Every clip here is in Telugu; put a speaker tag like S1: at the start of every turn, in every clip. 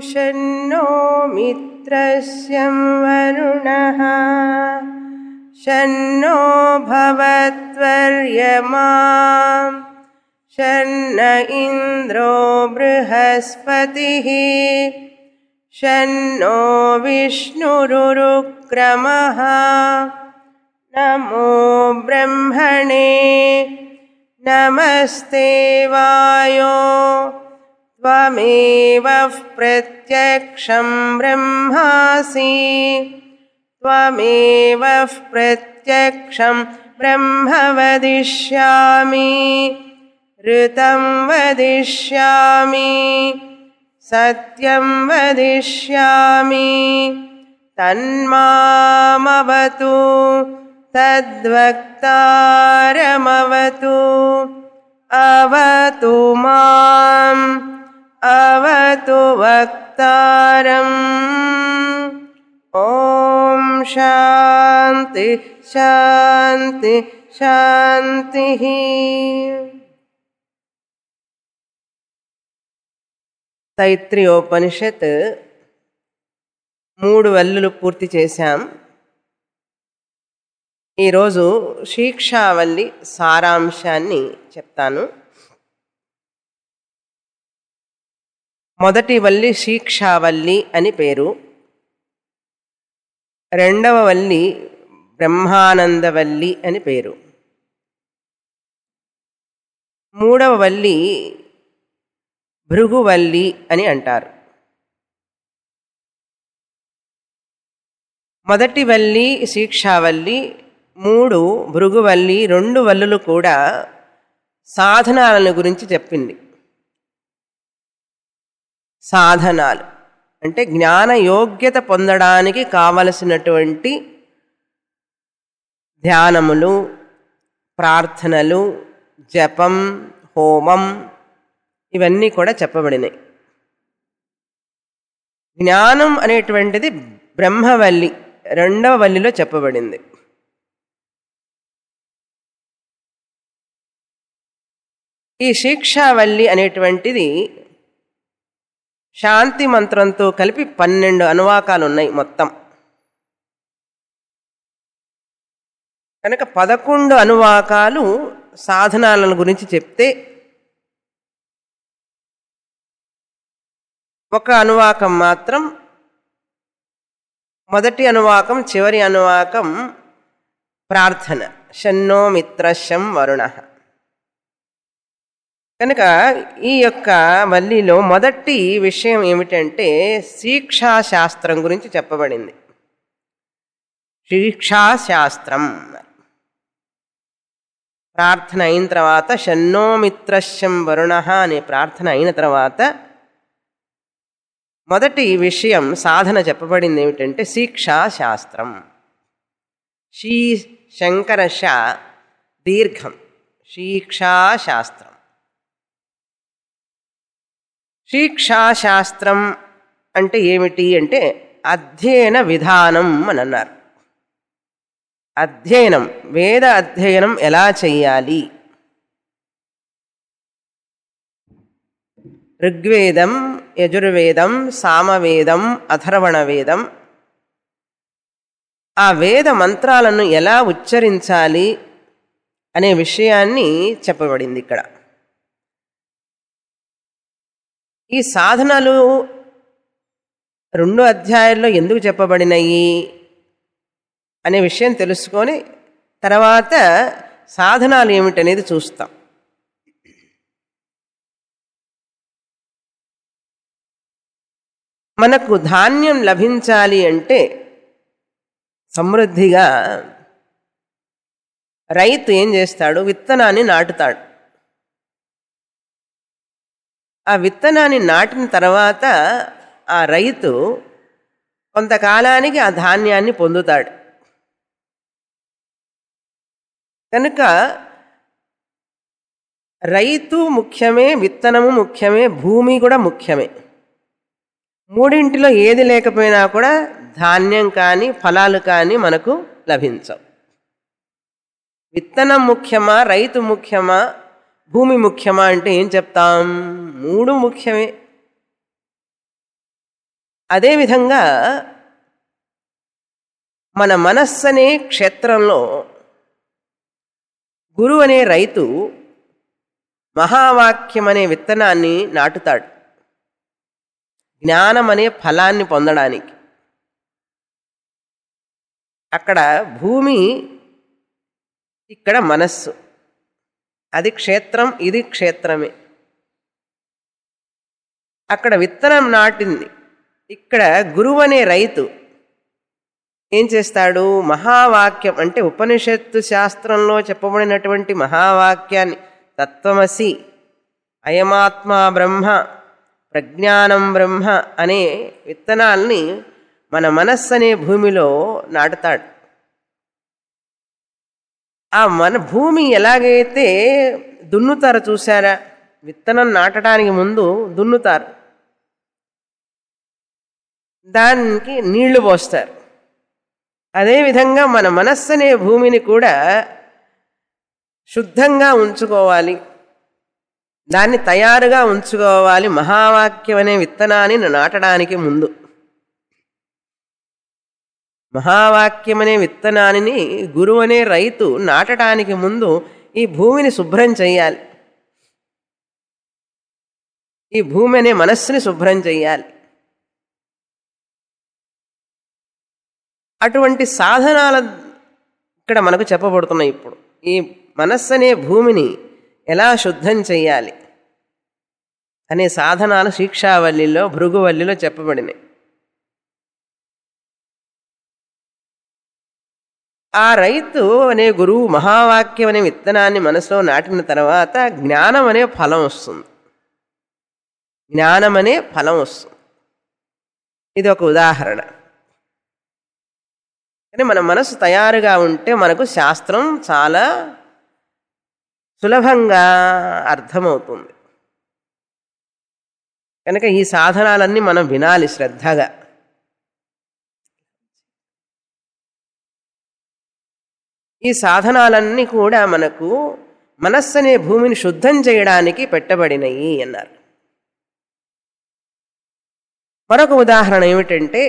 S1: शन्नो मित्रस्यं वरुणः शन्नो भवत्वर्यमा शन्न इन्द्रो बृहस्पतिः शन्नो विष्णुरुरुक्रमः नमो ब्रह्मणे नमस्ते वायो त्वमेव प्रत्यक्षं ब्रह्मासि त्वमेव प्रत्यक्षं ब्रह्म वदिष्यामि ऋतं वदिष्यामि सत्यं वदिष्यामि तन्मामवतु तद्वक्तारमवतु अवतु माम् अवतु वक्तारम् ॐ शान्ति शान्ति शान्तिः తైత్రియోపనిషత్ మూడు వల్లులు పూర్తి చేశాం ఈరోజు శిక్షావల్లి సారాంశాన్ని చెప్తాను మొదటి వల్లి శిక్షావల్లి అని పేరు రెండవ వల్లి బ్రహ్మానందవల్లి అని పేరు మూడవ వల్లి భృగువల్లి అని అంటారు మొదటి వల్లి శిక్షావల్లి మూడు భృగువల్లి రెండు వల్లులు కూడా సాధనాలను గురించి చెప్పింది సాధనాలు అంటే జ్ఞాన యోగ్యత పొందడానికి కావలసినటువంటి ధ్యానములు ప్రార్థనలు జపం హోమం ఇవన్నీ కూడా చెప్పబడినాయి జ్ఞానం అనేటువంటిది బ్రహ్మవల్లి రెండవ వల్లిలో చెప్పబడింది ఈ శిక్షావల్లి అనేటువంటిది శాంతి మంత్రంతో కలిపి పన్నెండు అనువాకాలు ఉన్నాయి మొత్తం కనుక పదకొండు అనువాకాలు సాధనాలను గురించి చెప్తే ఒక అనువాకం మాత్రం మొదటి అనువాకం చివరి అనువాకం ప్రార్థన షన్నో మిత్రశం వరుణ కనుక ఈ యొక్క వల్లిలో మొదటి విషయం ఏమిటంటే శిక్షాశాస్త్రం గురించి చెప్పబడింది శిక్షాశాస్త్రం ప్రార్థన అయిన తర్వాత షన్నో మిత్రశం వరుణ అనే ప్రార్థన అయిన తర్వాత మొదటి విషయం సాధన చెప్పబడింది ఏమిటంటే శిక్షాశాస్త్రం శీ శంకరశ దీర్ఘం శిక్షాశాస్త్రం శిక్షాశాస్త్రం అంటే ఏమిటి అంటే అధ్యయన విధానం అని అన్నారు అధ్యయనం వేద అధ్యయనం ఎలా చెయ్యాలి ఋగ్వేదం యజుర్వేదం సామవేదం అథర్వణ వేదం ఆ వేద మంత్రాలను ఎలా ఉచ్చరించాలి అనే విషయాన్ని చెప్పబడింది ఇక్కడ ఈ సాధనలు రెండు అధ్యాయాల్లో ఎందుకు చెప్పబడినాయి అనే విషయం తెలుసుకొని తర్వాత సాధనాలు ఏమిటనేది చూస్తాం మనకు ధాన్యం లభించాలి అంటే సమృద్ధిగా రైతు ఏం చేస్తాడు విత్తనాన్ని నాటుతాడు ఆ విత్తనాన్ని నాటిన తర్వాత ఆ రైతు కొంతకాలానికి ఆ ధాన్యాన్ని పొందుతాడు కనుక రైతు ముఖ్యమే విత్తనము ముఖ్యమే భూమి కూడా ముఖ్యమే మూడింటిలో ఏది లేకపోయినా కూడా ధాన్యం కానీ ఫలాలు కానీ మనకు లభించవు విత్తనం ముఖ్యమా రైతు ముఖ్యమా భూమి ముఖ్యమా అంటే ఏం చెప్తాం మూడు ముఖ్యమే అదేవిధంగా మన మనస్సు అనే క్షేత్రంలో గురువు అనే రైతు మహావాక్యం అనే విత్తనాన్ని నాటుతాడు జ్ఞానం అనే ఫలాన్ని పొందడానికి అక్కడ భూమి ఇక్కడ మనస్సు అది క్షేత్రం ఇది క్షేత్రమే అక్కడ విత్తనం నాటింది ఇక్కడ గురువు అనే రైతు ఏం చేస్తాడు మహావాక్యం అంటే ఉపనిషత్తు శాస్త్రంలో చెప్పబడినటువంటి మహావాక్యాన్ని తత్వమసి అయమాత్మ బ్రహ్మ ప్రజ్ఞానం బ్రహ్మ అనే విత్తనాల్ని మన మనస్సు అనే భూమిలో నాటుతాడు ఆ మన భూమి ఎలాగైతే దున్నుతారో చూసారా విత్తనం నాటడానికి ముందు దున్నుతారు దానికి నీళ్లు పోస్తారు అదేవిధంగా మన మనస్సు అనే భూమిని కూడా శుద్ధంగా ఉంచుకోవాలి దాన్ని తయారుగా ఉంచుకోవాలి మహావాక్యం అనే విత్తనాన్ని నాటడానికి ముందు మహావాక్యం అనే విత్తనాన్ని గురువు అనే రైతు నాటడానికి ముందు ఈ భూమిని శుభ్రం చేయాలి ఈ భూమి అనే మనస్సుని శుభ్రం చేయాలి అటువంటి సాధనాల ఇక్కడ మనకు చెప్పబడుతున్నాయి ఇప్పుడు ఈ మనస్సు అనే భూమిని ఎలా శుద్ధం చేయాలి అనే సాధనాలు శిక్షావల్లిలో భృగువల్లిలో చెప్పబడినాయి ఆ రైతు అనే గురువు మహావాక్యం అనే విత్తనాన్ని మనసులో నాటిన తర్వాత జ్ఞానం అనే ఫలం వస్తుంది జ్ఞానం అనే ఫలం వస్తుంది ఇది ఒక ఉదాహరణ కానీ మన మనసు తయారుగా ఉంటే మనకు శాస్త్రం చాలా సులభంగా అర్థమవుతుంది కనుక ఈ సాధనాలన్నీ మనం వినాలి శ్రద్ధగా ఈ సాధనాలన్నీ కూడా మనకు మనస్సు అనే భూమిని శుద్ధం చేయడానికి పెట్టబడినవి అన్నారు మరొక ఉదాహరణ ఏమిటంటే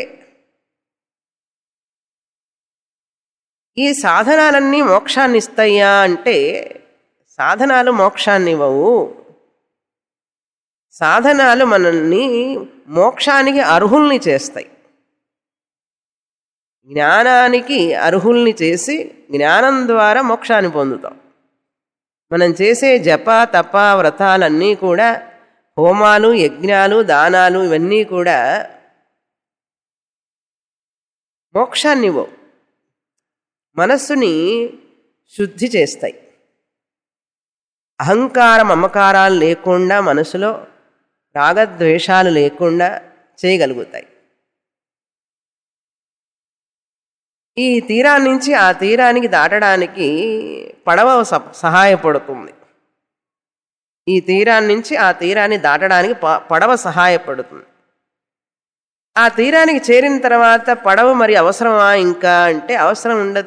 S1: ఈ సాధనాలన్నీ మోక్షాన్ని ఇస్తాయా అంటే సాధనాలు మోక్షాన్ని ఇవ్వవు సాధనాలు మనల్ని మోక్షానికి అర్హుల్ని చేస్తాయి జ్ఞానానికి అర్హుల్ని చేసి జ్ఞానం ద్వారా మోక్షాన్ని పొందుతాం మనం చేసే జప తప వ్రతాలన్నీ కూడా హోమాలు యజ్ఞాలు దానాలు ఇవన్నీ కూడా మోక్షాన్ని ఇవ్వవు మనస్సుని శుద్ధి చేస్తాయి అహంకారం మమకారాలు లేకుండా మనసులో రాగద్వేషాలు లేకుండా చేయగలుగుతాయి ఈ తీరాన్ని నుంచి ఆ తీరానికి దాటడానికి పడవ స- సహాయపడుతుంది ఈ తీరాన్ని నుంచి ఆ తీరాన్ని దాటడానికి ప- పడవ సహాయపడుతుంది ఆ తీరానికి చేరిన తర్వాత పడవ మరి అవసరమా ఇంకా అంటే అవసరం ఉండదు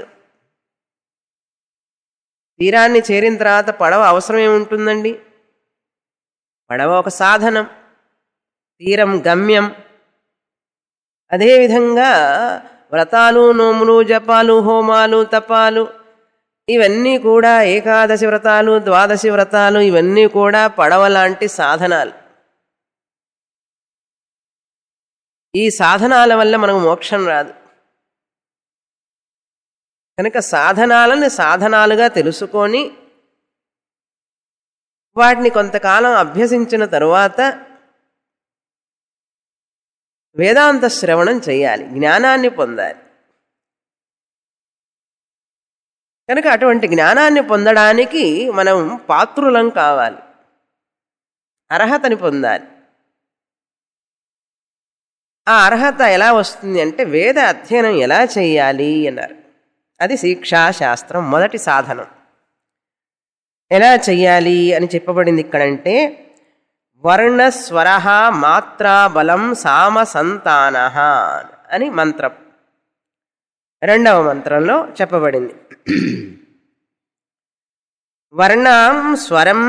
S1: తీరాన్ని చేరిన తర్వాత పడవ అవసరం ఏముంటుందండి పడవ ఒక సాధనం తీరం గమ్యం అదేవిధంగా వ్రతాలు నోములు జపాలు హోమాలు తపాలు ఇవన్నీ కూడా ఏకాదశి వ్రతాలు ద్వాదశి వ్రతాలు ఇవన్నీ కూడా పడవ లాంటి సాధనాలు ఈ సాధనాల వల్ల మనకు మోక్షం రాదు కనుక సాధనాలను సాధనాలుగా తెలుసుకొని వాటిని కొంతకాలం అభ్యసించిన తరువాత వేదాంత శ్రవణం చేయాలి జ్ఞానాన్ని పొందాలి కనుక అటువంటి జ్ఞానాన్ని పొందడానికి మనం పాత్రులం కావాలి అర్హతని పొందాలి ఆ అర్హత ఎలా వస్తుంది అంటే వేద అధ్యయనం ఎలా చేయాలి అన్నారు అది శిక్షా శాస్త్రం మొదటి సాధనం ఎలా చెయ్యాలి అని చెప్పబడింది ఇక్కడంటే వర్ణ స్వర మాత్రా బలం సామ సంతాన అని మంత్రం రెండవ మంత్రంలో చెప్పబడింది వర్ణం స్వరం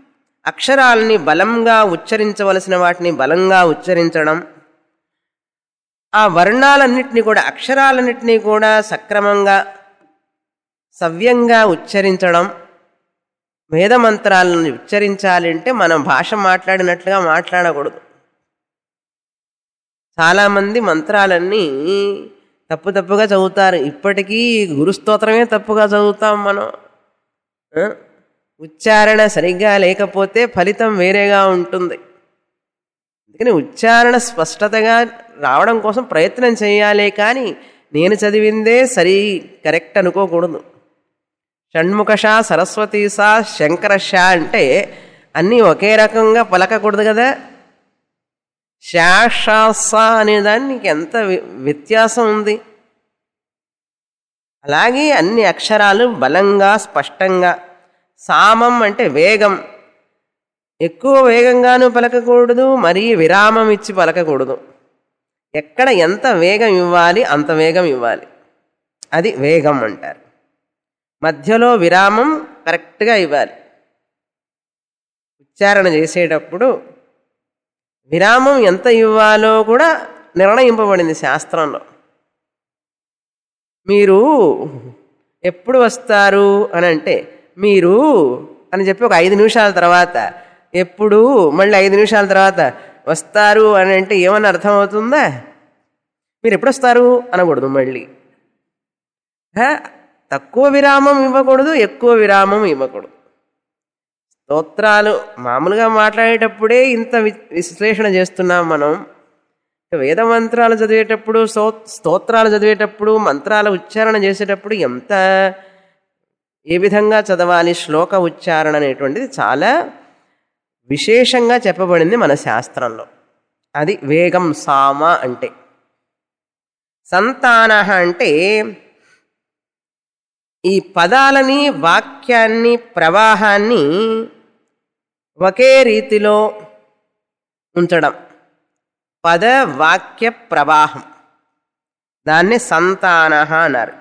S1: అక్షరాలని బలంగా ఉచ్చరించవలసిన వాటిని బలంగా ఉచ్చరించడం ఆ వర్ణాలన్నింటినీ కూడా అక్షరాలన్నింటినీ కూడా సక్రమంగా సవ్యంగా ఉచ్చరించడం వేదమంత్రాలను ఉచ్చరించాలి అంటే మనం భాష మాట్లాడినట్లుగా మాట్లాడకూడదు చాలామంది మంత్రాలన్నీ తప్పు తప్పుగా చదువుతారు ఇప్పటికీ గురుస్తోత్రమే తప్పుగా చదువుతాం మనం ఆ? ఉచ్చారణ సరిగ్గా లేకపోతే ఫలితం వేరేగా ఉంటుంది అందుకని ఉచ్చారణ స్పష్టతగా రావడం కోసం ప్రయత్నం చేయాలి కానీ నేను చదివిందే సరి కరెక్ట్ అనుకోకూడదు షణ్ముఖష సరస్వతీస శంకరష అంటే అన్నీ ఒకే రకంగా పలకకూడదు కదా శాషాస అనే దానికి ఎంత వి- వ్యత్యాసం ఉంది అలాగే అన్ని అక్షరాలు బలంగా స్పష్టంగా సామం అంటే వేగం ఎక్కువ వేగంగాను పలకకూడదు మరీ విరామం ఇచ్చి పలకకూడదు ఎక్కడ ఎంత వేగం ఇవ్వాలి అంత వేగం ఇవ్వాలి అది వేగం అంటారు మధ్యలో విరామం కరెక్ట్గా ఇవ్వాలి ఉచ్చారణ చేసేటప్పుడు విరామం ఎంత ఇవ్వాలో కూడా నిర్ణయింపబడింది శాస్త్రంలో మీరు ఎప్పుడు వస్తారు అని అంటే మీరు అని చెప్పి ఒక ఐదు నిమిషాల తర్వాత ఎప్పుడు మళ్ళీ ఐదు నిమిషాల తర్వాత వస్తారు అని అంటే ఏమని అర్థం అవుతుందా మీరు ఎప్పుడు వస్తారు అనకూడదు మళ్ళీ హ? తక్కువ విరామం ఇవ్వకూడదు ఎక్కువ విరామం ఇవ్వకూడదు స్తోత్రాలు మామూలుగా మాట్లాడేటప్పుడే ఇంత వి- విశ్లేషణ చేస్తున్నాం మనం వేద మంత్రాలు చదివేటప్పుడు sto స్తోత్రాలు చదివేటప్పుడు మంత్రాల ఉచ్చారణ చేసేటప్పుడు ఎంత ఏ విధంగా చదవాలి శ్లోక ఉచ్చారణ అనేటువంటిది చాలా విశేషంగా చెప్పబడింది మన శాస్త్రంలో అది వేగం సామ అంటే సంతాన అంటే ఈ పదాలని వాక్యాన్ని ప్రవాహాన్ని ఒకే రీతిలో ఉంచడం పద వాక్య ప్రవాహం దాన్ని సంతాన అన్నారు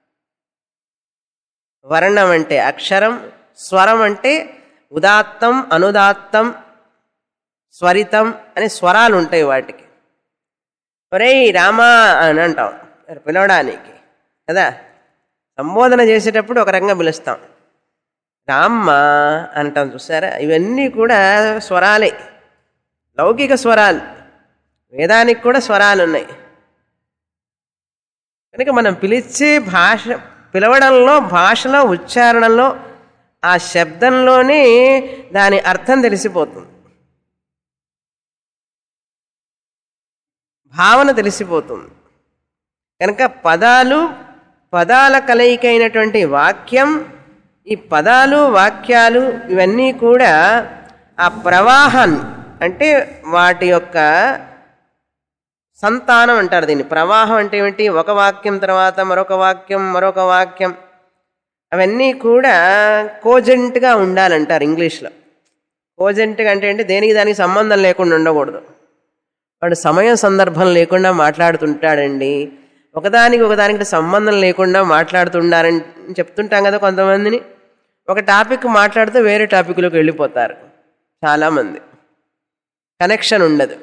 S1: వర్ణం అంటే అక్షరం స్వరం అంటే ఉదాత్తం అనుదాత్తం స్వరితం అనే స్వరాలు ఉంటాయి వాటికి ఒరేయ్ రామా అని అంటాం పిలవడానికి కదా సంబోధన చేసేటప్పుడు ఒక రకంగా పిలుస్తాం రామ్మ అంటాం చూసారా ఇవన్నీ కూడా స్వరాలే లౌకిక స్వరాలు వేదానికి కూడా స్వరాలు ఉన్నాయి కనుక మనం పిలిచే భాష పిలవడంలో భాషలో ఉచ్చారణలో ఆ శబ్దంలోనే దాని అర్థం తెలిసిపోతుంది భావన తెలిసిపోతుంది కనుక పదాలు పదాల కలయికైనటువంటి వాక్యం ఈ పదాలు వాక్యాలు ఇవన్నీ కూడా ఆ ప్రవాహాన్ని అంటే వాటి యొక్క సంతానం అంటారు దీన్ని ప్రవాహం అంటే ఏమిటి ఒక వాక్యం తర్వాత మరొక వాక్యం మరొక వాక్యం అవన్నీ కూడా కోజెంట్గా ఉండాలంటారు ఇంగ్లీష్లో కోజెంట్గా అంటే ఏంటి దేనికి దానికి సంబంధం లేకుండా ఉండకూడదు వాడు సమయం సందర్భం లేకుండా మాట్లాడుతుంటాడండి ఒకదానికి ఒకదానికి సంబంధం లేకుండా మాట్లాడుతుండారని చెప్తుంటాం కదా కొంతమందిని ఒక టాపిక్ మాట్లాడితే వేరే టాపిక్లోకి వెళ్ళిపోతారు చాలామంది కనెక్షన్ ఉండదు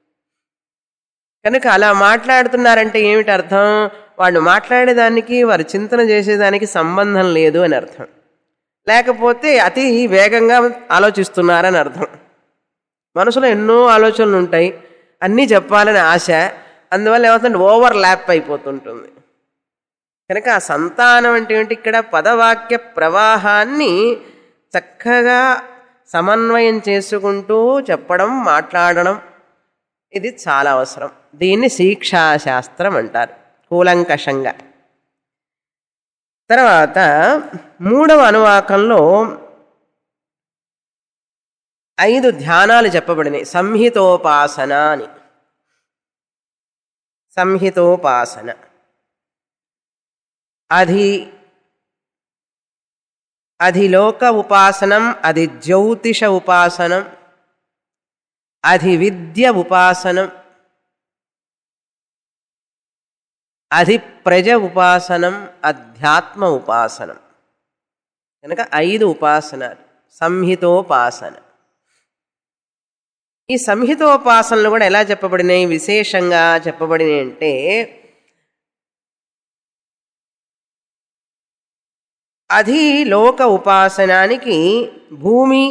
S1: కనుక అలా మాట్లాడుతున్నారంటే ఏమిటి అర్థం వాళ్ళు మాట్లాడేదానికి వారు చింతన చేసేదానికి సంబంధం లేదు అని అర్థం లేకపోతే అతి వేగంగా ఆలోచిస్తున్నారని అర్థం మనసులో ఎన్నో ఆలోచనలు ఉంటాయి అన్నీ చెప్పాలని ఆశ అందువల్ల ఏమవుతుంది ఓవర్ ల్యాప్ అయిపోతుంటుంది కనుక ఆ సంతానం అంటే ఏంటి ఇక్కడ పదవాక్య ప్రవాహాన్ని చక్కగా సమన్వయం చేసుకుంటూ చెప్పడం మాట్లాడడం ఇది చాలా అవసరం దీన్ని శిక్షాశాస్త్రం అంటారు కూలంకషంగా తర్వాత మూడవ అనువాకంలో ఐదు ధ్యానాలు చెప్పబడినాయి సంహితోపాసన అని సంహితోపాసన అది అధిలోక ఉపాసనం అది జ్యోతిష ఉపాసనం అది విద్య ఉపాసనం అది ప్రజ ఉపాసనం అధ్యాత్మ ఉపాసనం కనుక ఐదు ఉపాసనలు సంహితోపాసన ఈ సంహితోపాసనలు కూడా ఎలా చెప్పబడినాయి విశేషంగా చెప్పబడినాయి అంటే అధిలోక ఉపాసనానికి భూమి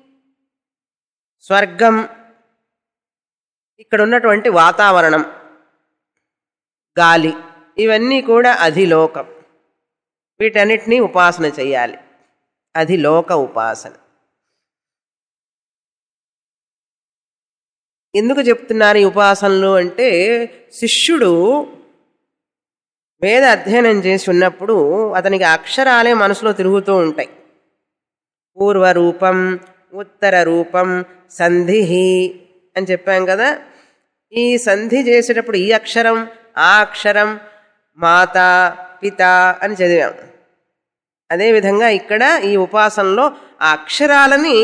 S1: స్వర్గం ఇక్కడ ఉన్నటువంటి వాతావరణం గాలి ఇవన్నీ కూడా అధిలోకం వీటన్నిటినీ ఉపాసన చేయాలి అధిలోక ఉపాసన ఎందుకు చెప్తున్నారు ఈ ఉపాసనలు అంటే శిష్యుడు వేద అధ్యయనం చేసి ఉన్నప్పుడు అతనికి అక్షరాలే మనసులో తిరుగుతూ ఉంటాయి పూర్వరూపం ఉత్తర రూపం సంధి అని చెప్పాం కదా ఈ సంధి చేసేటప్పుడు ఈ అక్షరం ఆ అక్షరం మాత పిత అని చదివాం అదేవిధంగా ఇక్కడ ఈ ఉపాసనలో ఆ అక్షరాలని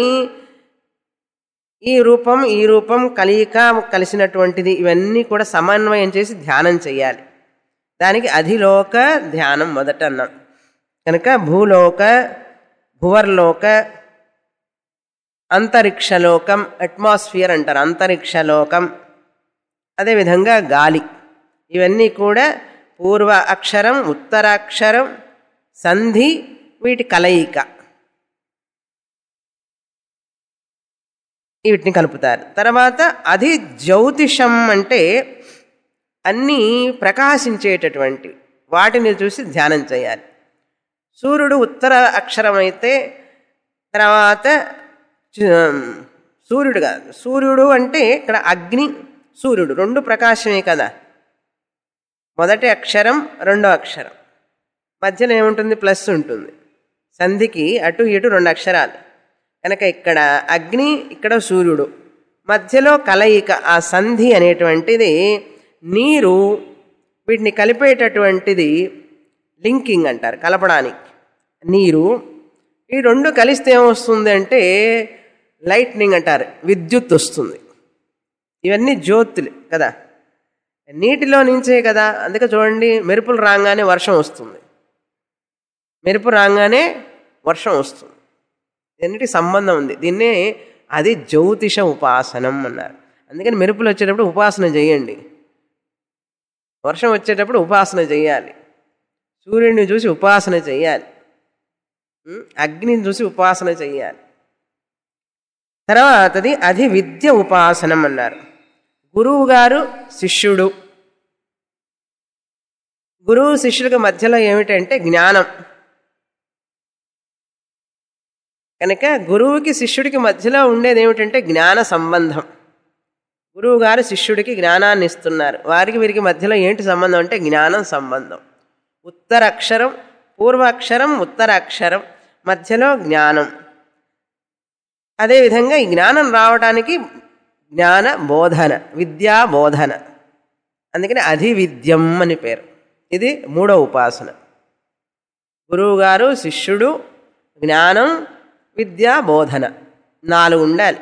S1: ఈ రూపం ఈ రూపం కలియిక కలిసినటువంటిది ఇవన్నీ కూడా సమన్వయం చేసి ధ్యానం చేయాలి దానికి అధిలోక ధ్యానం మొదట అన్నాం కనుక భూలోక భువర్లోక అంతరిక్షలోకం అట్మాస్ఫియర్ అంటారు అంతరిక్షలోకం అదేవిధంగా గాలి ఇవన్నీ కూడా పూర్వ అక్షరం ఉత్తరాక్షరం సంధి వీటి కలయిక వీటిని కలుపుతారు తర్వాత అది జ్యోతిషం అంటే అన్నీ ప్రకాశించేటటువంటి వాటిని చూసి ధ్యానం చేయాలి సూర్యుడు ఉత్తర అక్షరం అయితే తర్వాత సూర్యుడు కాదు సూర్యుడు అంటే ఇక్కడ అగ్ని సూర్యుడు రెండు ప్రకాశమే కదా మొదటి అక్షరం రెండో అక్షరం మధ్యలో ఏముంటుంది ప్లస్ ఉంటుంది సంధికి అటు ఇటు రెండు అక్షరాలు కనుక ఇక్కడ అగ్ని ఇక్కడ సూర్యుడు మధ్యలో కలయిక ఆ సంధి అనేటువంటిది నీరు వీటిని కలిపేటటువంటిది లింకింగ్ అంటారు కలపడానికి నీరు ఈ రెండు కలిస్తే ఏమొస్తుంది అంటే లైట్నింగ్ అంటారు విద్యుత్ వస్తుంది ఇవన్నీ జ్యోతులు కదా నీటిలో నుంచే కదా అందుకే చూడండి మెరుపులు రాగానే వర్షం వస్తుంది మెరుపు రాగానే వర్షం వస్తుంది దీనికి సంబంధం ఉంది దీన్నే అది జ్యోతిష ఉపాసనం అన్నారు అందుకని మెరుపులు వచ్చేటప్పుడు ఉపాసన చేయండి వర్షం వచ్చేటప్పుడు ఉపాసన చేయాలి సూర్యుడిని చూసి ఉపాసన చేయాలి అగ్నిని చూసి ఉపాసన చేయాలి తర్వాతది అది విద్య ఉపాసనం అన్నారు గురువు గారు శిష్యుడు గురువు శిష్యులకు మధ్యలో ఏమిటంటే జ్ఞానం కనుక గురువుకి శిష్యుడికి మధ్యలో ఉండేది ఏమిటంటే జ్ఞాన సంబంధం గురువు గారు శిష్యుడికి జ్ఞానాన్ని ఇస్తున్నారు వారికి వీరికి మధ్యలో ఏంటి సంబంధం అంటే జ్ఞానం సంబంధం ఉత్తరాక్షరం పూర్వాక్షరం ఉత్తరాక్షరం మధ్యలో జ్ఞానం అదేవిధంగా ఈ జ్ఞానం రావడానికి జ్ఞాన బోధన విద్యా బోధన అందుకని అధివిద్యం అని పేరు ఇది మూడో ఉపాసన గురువుగారు శిష్యుడు జ్ఞానం విద్యా బోధన నాలుగు ఉండాలి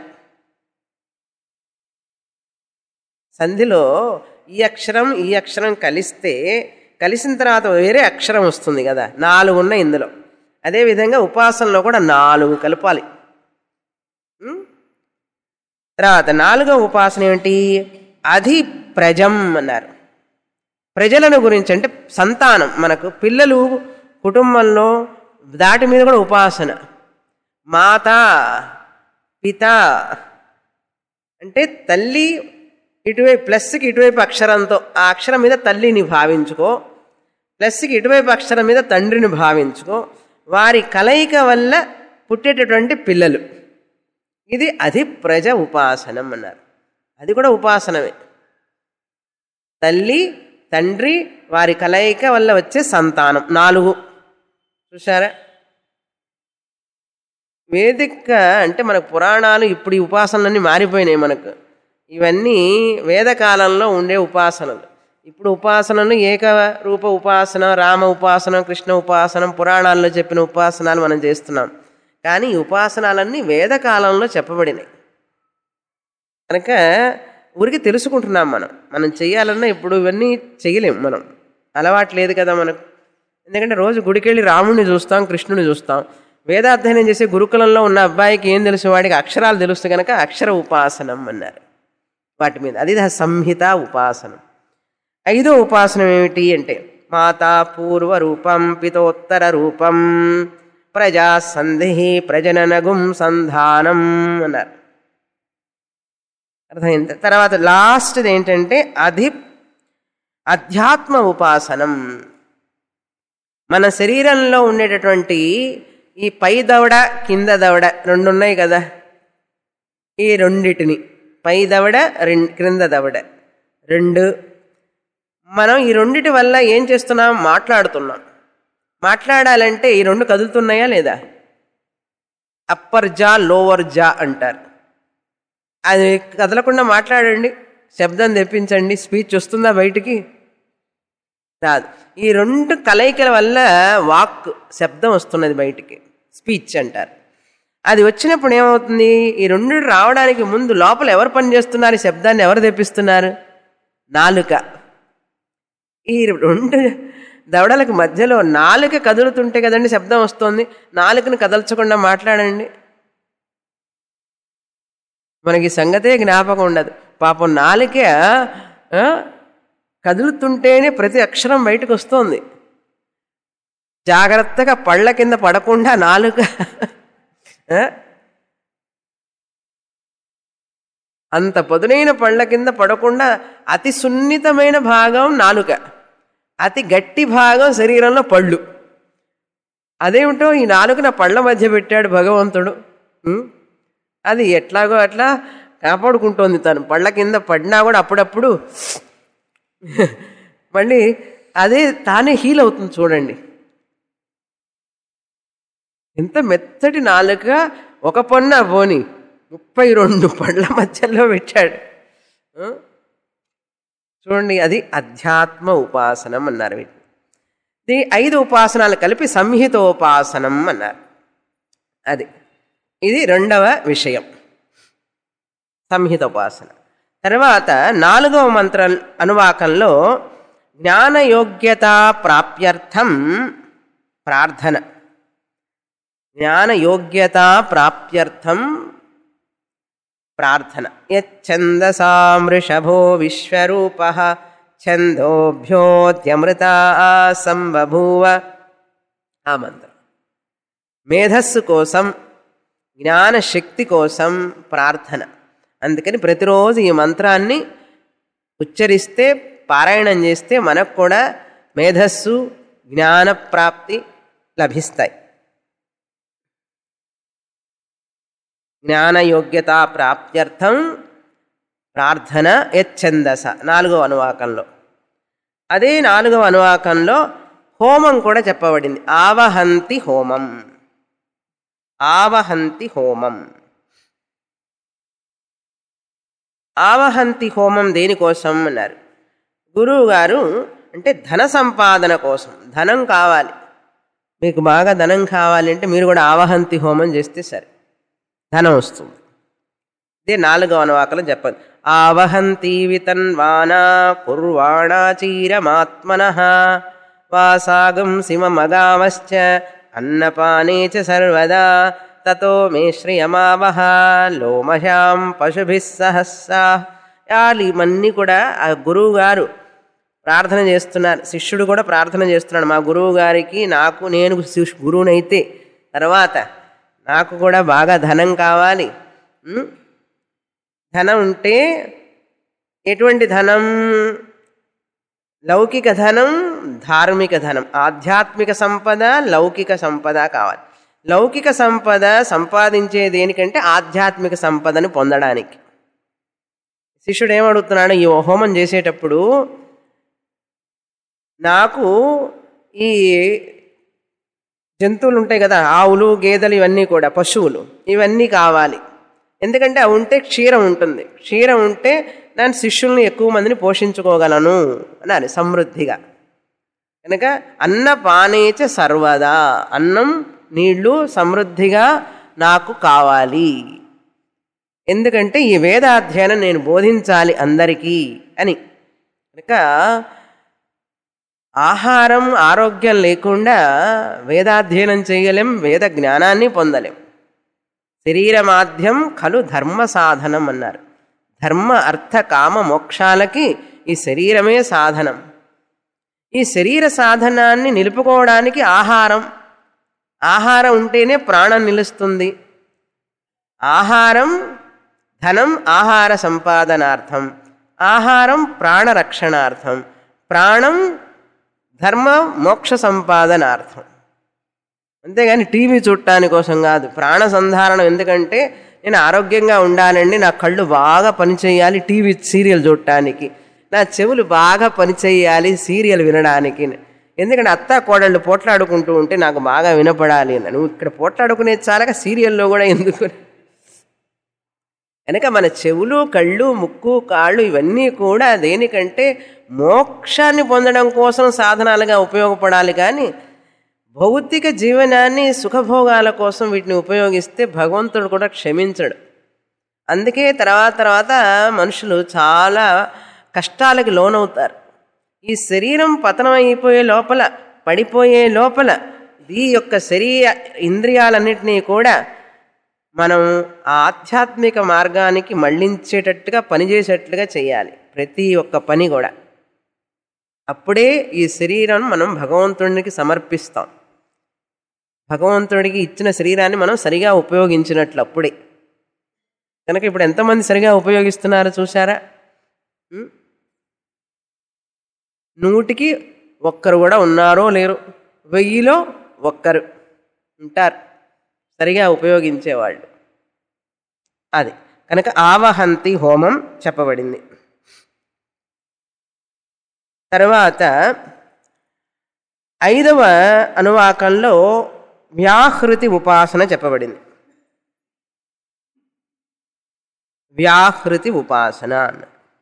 S1: సంధిలో ఈ అక్షరం ఈ అక్షరం కలిస్తే కలిసిన తర్వాత వేరే అక్షరం వస్తుంది కదా నాలుగు ఉన్నాయి ఇందులో అదేవిధంగా ఉపాసనలో కూడా నాలుగు కలపాలి ఉం? తర్వాత నాలుగో ఉపాసన ఏమిటి అధి ప్రజం అన్నారు ప్రజలను గురించి అంటే సంతానం మనకు పిల్లలు కుటుంబంలో దాటి మీద కూడా ఉపాసన మాత పిత అంటే తల్లి ఇటువైపు ప్లస్కి ఇటువైపు అక్షరంతో ఆ అక్షరం మీద తల్లిని భావించుకో ప్లస్కి ఇటువైపు అక్షరం మీద తండ్రిని భావించుకో వారి కలయిక వల్ల పుట్టేటటువంటి పిల్లలు ఇది అది ప్రజ ఉపాసనం అన్నారు అది కూడా ఉపాసనమే తల్లి తండ్రి వారి కలయిక వల్ల వచ్చే సంతానం నాలుగు చూసారా వేదిక అంటే మన పురాణాలు ఇప్పుడు ఈ ఉపాసనలన్నీ మారిపోయినాయి మనకు ఇవన్నీ వేదకాలంలో ఉండే ఉపాసనలు ఇప్పుడు ఉపాసనలు ఏక రూప ఉపాసన రామ ఉపాసన కృష్ణ ఉపాసనం పురాణాల్లో చెప్పిన ఉపాసనాలు మనం చేస్తున్నాం కానీ ఈ ఉపాసనాలన్నీ వేదకాలంలో చెప్పబడినాయి కనుక ఊరికి తెలుసుకుంటున్నాం మనం మనం చెయ్యాలన్నా ఇప్పుడు ఇవన్నీ చేయలేం మనం అలవాటు లేదు కదా మనకు ఎందుకంటే రోజు గుడికి వెళ్ళి రాముడిని చూస్తాం కృష్ణుని చూస్తాం వేదాధ్యయనం చేసే గురుకులంలో ఉన్న అబ్బాయికి ఏం తెలుసు వాడికి అక్షరాలు తెలుసు కనుక అక్షర ఉపాసనం అన్నారు వాటి మీద అది సంహిత ఉపాసనం ఐదో ఉపాసనం ఏమిటి అంటే మాతా పూర్వ రూపం పితోత్తర రూపం ప్రజా సంధి ప్రజననగుం సంధానం అన్నారు అర్థమైంది తర్వాత లాస్ట్ది ఏంటంటే అధి అధ్యాత్మ ఉపాసనం మన శరీరంలో ఉండేటటువంటి ఈ పై దవడ కింద దవడ రెండు ఉన్నాయి కదా ఈ రెండిటిని పై దవడ రెండు క్రింద దవడ రెండు మనం ఈ రెండిటి వల్ల ఏం చేస్తున్నాం మాట్లాడుతున్నాం మాట్లాడాలంటే ఈ రెండు కదులుతున్నాయా లేదా అప్పర్ జా లోవర్ జా అంటారు అది కదలకుండా మాట్లాడండి శబ్దం తెప్పించండి స్పీచ్ వస్తుందా బయటికి రాదు ఈ రెండు కలయికల వల్ల వాక్ శబ్దం వస్తున్నది బయటికి స్పీచ్ అంటారు అది వచ్చినప్పుడు ఏమవుతుంది ఈ రెండు రావడానికి ముందు లోపల ఎవరు పని చేస్తున్నారు ఈ శబ్దాన్ని ఎవరు తెప్పిస్తున్నారు నాలుక ఈ రెండు దవడలకు మధ్యలో నాలుక కదులుతుంటే కదండి శబ్దం వస్తుంది నాలుకను కదల్చకుండా మాట్లాడండి మనకి సంగతే జ్ఞాపకం ఉండదు పాపం నాలుక ఆ, కదులుతుంటేనే ప్రతి అక్షరం బయటకు వస్తుంది జాగ్రత్తగా పళ్ళ కింద పడకుండా నాలుక ఆ, అంత పదునైన పళ్ళ కింద పడకుండా అతి సున్నితమైన భాగం నాలుక అతి గట్టి భాగం శరీరంలో పళ్ళు అదేమిటో ఈ నాలుకన పళ్ళ మధ్య పెట్టాడు భగవంతుడు ఉం? అది ఎట్లాగో అట్లా కాపాడుకుంటోంది తను పళ్ళ కింద పడినా కూడా అప్పుడప్పుడు మళ్ళీ అదే తానే హీల్ అవుతుంది చూడండి ఎంత మెత్తటి నాలుక ఒక పన్న పోని ముప్పై రెండు పళ్ళ మధ్యలో పెట్టాడు ఆ? చూడండి అది అధ్యాత్మ ఉపాసనం అన్నారు వీటిని ఇది ఐదు ఉపాసనాలు కలిపి సంహితోపాసనం అన్నారు అది ఇది రెండవ విషయం సంహిత ఉపాసన తర్వాత నాలుగవ మంత్ర అనువాకంలో జ్ఞానయోగ్యత ప్రాప్యర్థం ప్రార్థన జ్ఞానయోగ్యత ప్రాప్యర్థం ప్రార్థన యచ్ఛందసామృషభో విశ్వరూప ఛందోభ్యోద్యమృత సంబభూవ ఆ మంత్రం మేధస్సు కోసం జ్ఞానశక్తి కోసం ప్రార్థన అందుకని ప్రతిరోజు ఈ మంత్రాన్ని ఉచ్చరిస్తే పారాయణం చేస్తే మనకు కూడా మేధస్సు జ్ఞాన ప్రాప్తి లభిస్తాయి జ్ఞానయోగ్యత ప్రాప్త్యర్థం ప్రార్థన యచ్ఛందస నాలుగవ అనువాకంలో అదే నాలుగవ అనువాకంలో హోమం కూడా చెప్పబడింది ఆవహంతి హోమం ఆవహంతి హోమం ఆవహంతి హోమం దేనికోసం అన్నారు గురువు గారు అంటే ధన సంపాదన కోసం ధనం కావాలి మీకు బాగా ధనం కావాలి అంటే మీరు కూడా ఆవహంతి హోమం చేస్తే సరే ధనం వస్తుంది ఇదే నాలుగవ అనువాకలు చెప్పదు ఆవహంతి వితన్వానా కుర్వాణాచీరమాత్మన వాసాగం సిమమగావశ్చ అన్నపానే చ సర్వదా తతో మే శ్రియమావహ లోమహ్యాం పశుభిः సహస్సా ఇవన్నీ కూడా ఆ గురువు గారు ప్రార్థన చేస్తున్నారు శిష్యుడు కూడా ప్రార్థన చేస్తున్నాడు మా గురువు గారికి నాకు నేను శిష్- గురువునైతే తర్వాత నాకు కూడా బాగా ధనం కావాలి ఉం? ధనం ఉంటే ఎటువంటి ధనం లౌకిక ధనం ధార్మిక ధనం ఆధ్యాత్మిక సంపద లౌకిక సంపద కావాలి లౌకిక సంపద సంపాదించే దేనికంటే ఆధ్యాత్మిక సంపదను పొందడానికి శిష్యుడు ఏమడుగుతున్నాడు ఈ హోమం చేసేటప్పుడు నాకు ఈ జంతువులు ఉంటాయి కదా ఆవులు గేదెలు ఇవన్నీ కూడా పశువులు ఇవన్నీ కావాలి ఎందుకంటే అవి ఉంటే క్షీరం ఉంటుంది క్షీరం ఉంటే నేను శిష్యుల్ని ఎక్కువ మందిని పోషించుకోగలను అన్నారు సమృద్ధిగా కనుక అన్న పానేచ సర్వదా అన్నం నీళ్లు సమృద్ధిగా నాకు కావాలి ఎందుకంటే ఈ వేదాధ్యయనం నేను బోధించాలి అందరికీ అని కనుక ఆహారం ఆరోగ్యం లేకుండా వేదాధ్యయనం చేయలేం వేద జ్ఞానాన్ని పొందలేం శరీరమాధ్యం ఖలు ధర్మ సాధనం అన్నారు ధర్మ అర్థ కామ మోక్షాలకి ఈ శరీరమే సాధనం ఈ శరీర సాధనాన్ని నిలుపుకోవడానికి ఆహారం ఆహారం ఉంటేనే ప్రాణం నిలుస్తుంది ఆహారం ధనం ఆహార సంపాదనార్థం ఆహారం ప్రాణరక్షణార్థం ప్రాణం ధర్మ మోక్ష సంపాదనార్థం అంతేగాని టీవీ చూడటాని కోసం కాదు ప్రాణ సంధారణం ఎందుకంటే నేను ఆరోగ్యంగా ఉండాలండి నా కళ్ళు బాగా పనిచేయాలి టీవీ సీరియల్ చూడటానికి నా చెవులు బాగా పనిచేయాలి సీరియల్ వినడానికి ఎందుకంటే అత్త కోడళ్ళు పోట్లాడుకుంటూ ఉంటే నాకు బాగా వినపడాలి అని నువ్వు ఇక్కడ పోట్లాడుకునేది చాలక సీరియల్లో కూడా ఎందుకు కనుక మన చెవులు కళ్ళు ముక్కు కాళ్ళు ఇవన్నీ కూడా దేనికంటే మోక్షాన్ని పొందడం కోసం సాధనాలుగా ఉపయోగపడాలి కానీ భౌతిక జీవనాన్ని సుఖభోగాల కోసం వీటిని ఉపయోగిస్తే భగవంతుడు కూడా క్షమించడు అందుకే తర్వాత తర్వాత మనుషులు చాలా కష్టాలకి లోనవుతారు ఈ శరీరం పతనం అయిపోయే లోపల పడిపోయే లోపల ఈ యొక్క శరీర ఇంద్రియాలన్నింటినీ కూడా మనం ఆ ఆధ్యాత్మిక మార్గానికి మళ్ళించేటట్టుగా పనిచేసేట్లుగా చేయాలి ప్రతి ఒక్క పని కూడా అప్పుడే ఈ శరీరం మనం భగవంతుడికి సమర్పిస్తాం భగవంతుడికి ఇచ్చిన శరీరాన్ని మనం సరిగా ఉపయోగించినట్లు అప్పుడే కనుక ఇప్పుడు ఎంతమంది సరిగా ఉపయోగిస్తున్నారో చూసారా ఉం? నూటికి ఒక్కరు కూడా ఉన్నారో లేరు వెయ్యిలో ఒక్కరు ఉంటారు సరిగా ఉపయోగించేవాళ్ళు అది కనుక ఆవహంతి హోమం చెప్పబడింది తర్వాత ఐదవ అనువాకంలో వ్యాహృతి ఉపాసన చెప్పబడింది వ్యాహృతి ఉపాసన అన్న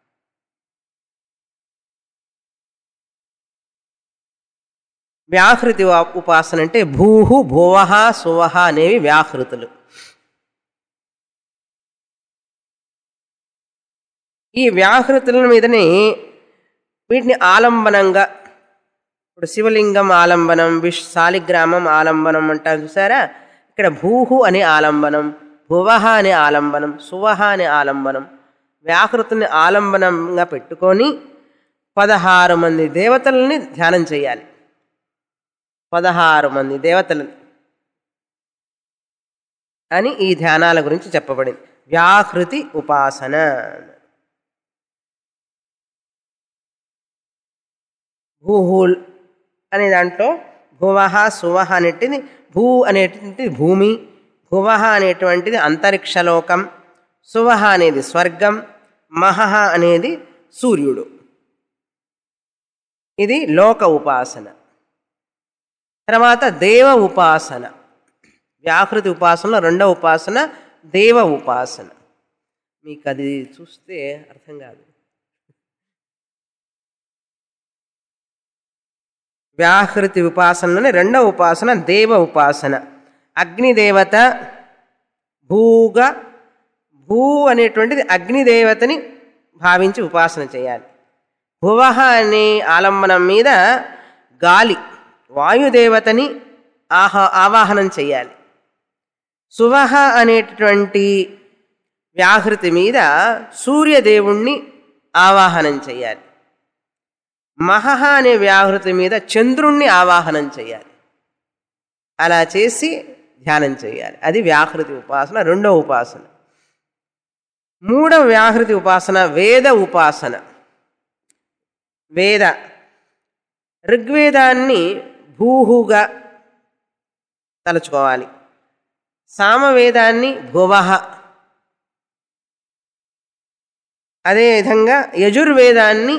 S1: వ్యాహృతి వా- ఉపాసన అంటే భూహు భువహ సువహ అనేవి వ్యాహృతులు ఈ వ్యాహృతుల మీదనే వీటిని ఆలంబనంగా ఇప్పుడు శివలింగం ఆలంబనం విష్ శాలిగ్రామం ఆలంబనం అంటారు చూసారా ఇక్కడ భూహు అనే ఆలంబనం భువహ అనే ఆలంబనం సువహ అనే ఆలంబనం వ్యాహృతుని ఆలంబనంగా పెట్టుకొని పదహారు మంది దేవతలని ధ్యానం చేయాలి పదహారు మంది దేవతలని అని ఈ ధ్యానాల గురించి చెప్పబడింది వ్యాహృతి ఉపాసన భూహుల్ అనే దాంట్లో భువహ సువహ అనేటిది భూ అనేటువంటిది భూమి భువహ అనేటువంటిది అంతరిక్షలోకం సువహ అనేది స్వర్గం మహహ అనేది సూర్యుడు ఇది లోక ఉపాసన తర్వాత దేవ ఉపాసన వ్యాకృతి ఉపాసనలో రెండవ ఉపాసన దేవ ఉపాసన మీకు అది చూస్తే అర్థం కాదు వ్యాహృతి ఉపాసనలోనే రెండవ ఉపాసన దేవ ఉపాసన అగ్నిదేవత భూగ భూ అనేటువంటిది అగ్నిదేవతని భావించి ఉపాసన చేయాలి భువహ అనే ఆలంబనం మీద గాలి వాయుదేవతని ఆహా ఆవాహనం చేయాలి సువహ అనేటటువంటి వ్యాహృతి మీద సూర్యదేవుణ్ణి ఆవాహనం చేయాలి మహహ అనే వ్యాహృతి మీద చంద్రుణ్ణి ఆవాహనం చేయాలి అలా చేసి ధ్యానం చేయాలి అది వ్యాహృతి ఉపాసన రెండవ ఉపాసన మూడవ వ్యాహృతి ఉపాసన వేద ఉపాసన వేద ఋగ్వేదాన్ని భూహుగా తలుచుకోవాలి సామవేదాన్ని భువహ అదేవిధంగా యజుర్వేదాన్ని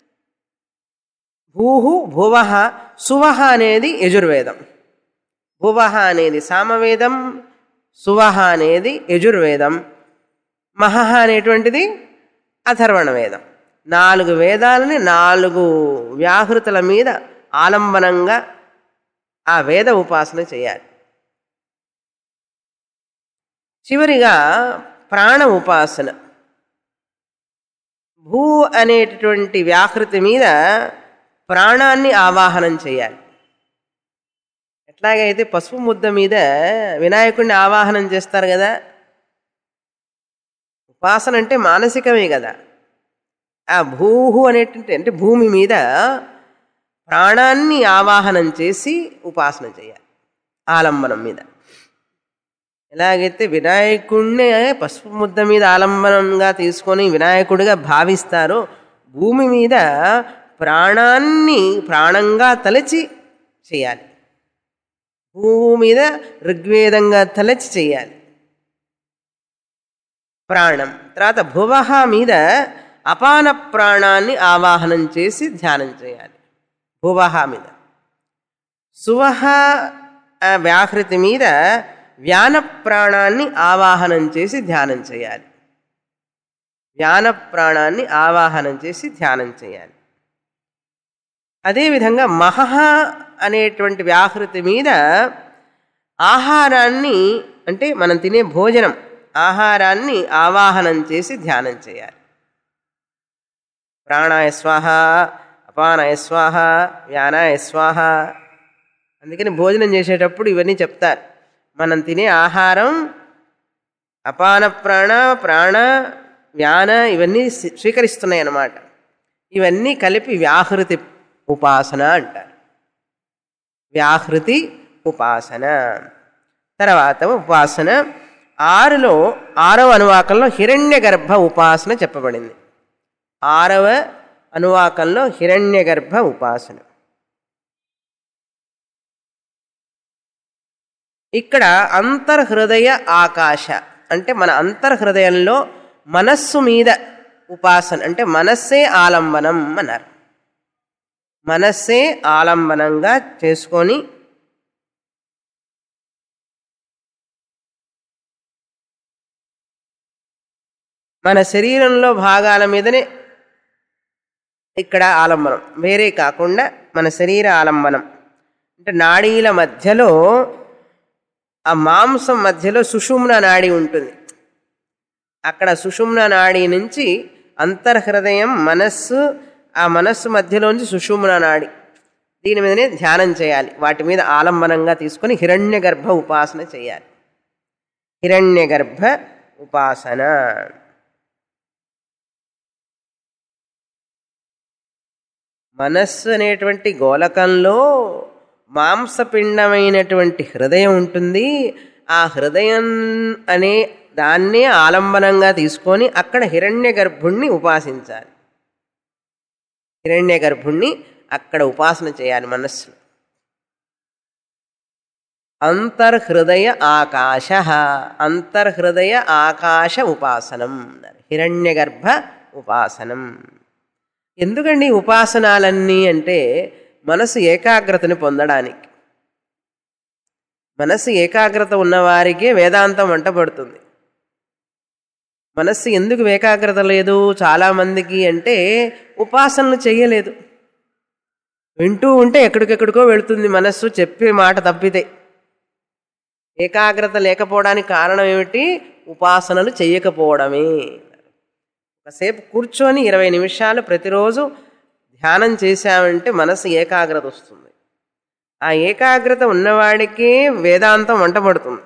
S1: భూహు భువహ సువహ అనేది యజుర్వేదం భువహ అనేది సామవేదం సువహ అనేది యజుర్వేదం మహహ అనేటువంటిది అథర్వణ వేదం నాలుగు వేదాలని నాలుగు వ్యాహృతుల మీద ఆలంబనంగా ఆ వేద ఉపాసన చేయాలి చివరిగా ప్రాణ ఉపాసన భూ అనేటటువంటి వ్యాహృతి మీద ప్రాణాన్ని ఆవాహనం చేయాలి ఎట్లాగైతే పసుపు ముద్ద మీద వినాయకుడిని ఆవాహనం చేస్తారు కదా ఉపాసన అంటే మానసికమే కదా ఆ భూహు అనేటువంటి అంటే భూమి మీద ప్రాణాన్ని ఆవాహనం చేసి ఉపాసన చేయాలి ఆలంబనం మీద ఎలాగైతే వినాయకుడిని పసుపు ముద్ద మీద ఆలంబనంగా తీసుకొని వినాయకుడిగా భావిస్తారో భూమి మీద ప్రాణాన్ని ప్రాణంగా తలచి చేయాలి భూమి మీద ఋగ్వేదంగా తలచి చేయాలి ప్రాణం తర్వాత భువహ మీద అపాన ప్రాణాన్ని ఆవాహనం చేసి ధ్యానం చేయాలి భువహ మీద సువహ ఆ వ్యాహృతి మీద వ్యాన ప్రాణాన్ని ఆవాహనం చేసి ధ్యానం చేయాలి వ్యాన ప్రాణాన్ని ఆవాహనం చేసి ధ్యానం చేయాలి అదేవిధంగా మహహ అనేటువంటి వ్యాహృతి మీద ఆహారాన్ని అంటే మనం తినే భోజనం ఆహారాన్ని ఆవాహనం చేసి ధ్యానం చేయాలి ప్రాణాయ స్వాహ అపానాయ స్వాహ వ్యానాయ స్వాహ అందుకని భోజనం చేసేటప్పుడు ఇవన్నీ చెప్తారు మనం తినే ఆహారం అపాన ప్రాణ ప్రాణ వ్యాన ఇవన్నీ స్వీ- స్వీకరిస్తున్నాయి అన్నమాట ఇవన్నీ కలిపి వ్యాహృతి ఉపాసన అంటారు వ్యాహృతి ఉపాసన తర్వాత ఉపాసన ఆరులో ఆరవ అనువాకంలో హిరణ్య గర్భ ఉపాసన చెప్పబడింది ఆరవ అనువాకంలో హిరణ్య గర్భ ఉపాసన ఇక్కడ అంతర్హృదయ ఆకాశ అంటే మన అంతర్హృదయంలో మనస్సు మీద ఉపాసన అంటే మనస్సే ఆలంబనం అన్నారు మనస్సే ఆలంబనంగా చేసుకొని మన శరీరంలో భాగాల మీదనే ఇక్కడ ఆలంబనం వేరే కాకుండా మన శరీర ఆలంబనం అంటే నాడీల మధ్యలో ఆ మాంసం మధ్యలో సుషుమ్న నాడి ఉంటుంది అక్కడ సుషుమ్న నాడి నుంచి అంతర్హృదయం మనస్సు ఆ మనస్సు మధ్యలోంచి సుషుమ్న నాడి దీని మీదనే ధ్యానం చేయాలి వాటి మీద ఆలంబనంగా తీసుకొని హిరణ్య గర్భ ఉపాసన చేయాలి హిరణ్య గర్భ ఉపాసన మనస్సు అనేటువంటి గోలకంలో మాంసపిండమైనటువంటి హృదయం ఉంటుంది ఆ హృదయం అనే దాన్నే ఆలంబనంగా తీసుకొని అక్కడ హిరణ్య గర్భుణ్ణి ఉపాసించాలి హిరణ్య గర్భుణ్ణి అక్కడ ఉపాసన చేయాలి మనస్సులో అంతర్హృదయ ఆకాశ అంతర్హృదయ ఆకాశ ఉపాసనం హిరణ్య గర్భ ఉపాసనం ఎందుకండి ఈ ఉపాసనాలన్నీ అంటే మనసు ఏకాగ్రతని పొందడానికి మనసు ఏకాగ్రత ఉన్నవారికే వేదాంతం వంటపడుతుంది మనస్సు ఎందుకు ఏకాగ్రత లేదు చాలామందికి అంటే ఉపాసనలు చేయలేదు వింటూ ఉంటే ఎక్కడికెక్కడికో వెళుతుంది మనస్సు చెప్పే మాట తప్పితే ఏకాగ్రత లేకపోవడానికి కారణం ఏమిటి ఉపాసనలు చేయకపోవడమే కాసేపు కూర్చొని ఇరవై నిమిషాలు ప్రతిరోజు ధ్యానం చేశామంటే మనసు ఏకాగ్రత వస్తుంది ఆ ఏకాగ్రత ఉన్నవాడికే వేదాంతం వంటపడుతుంది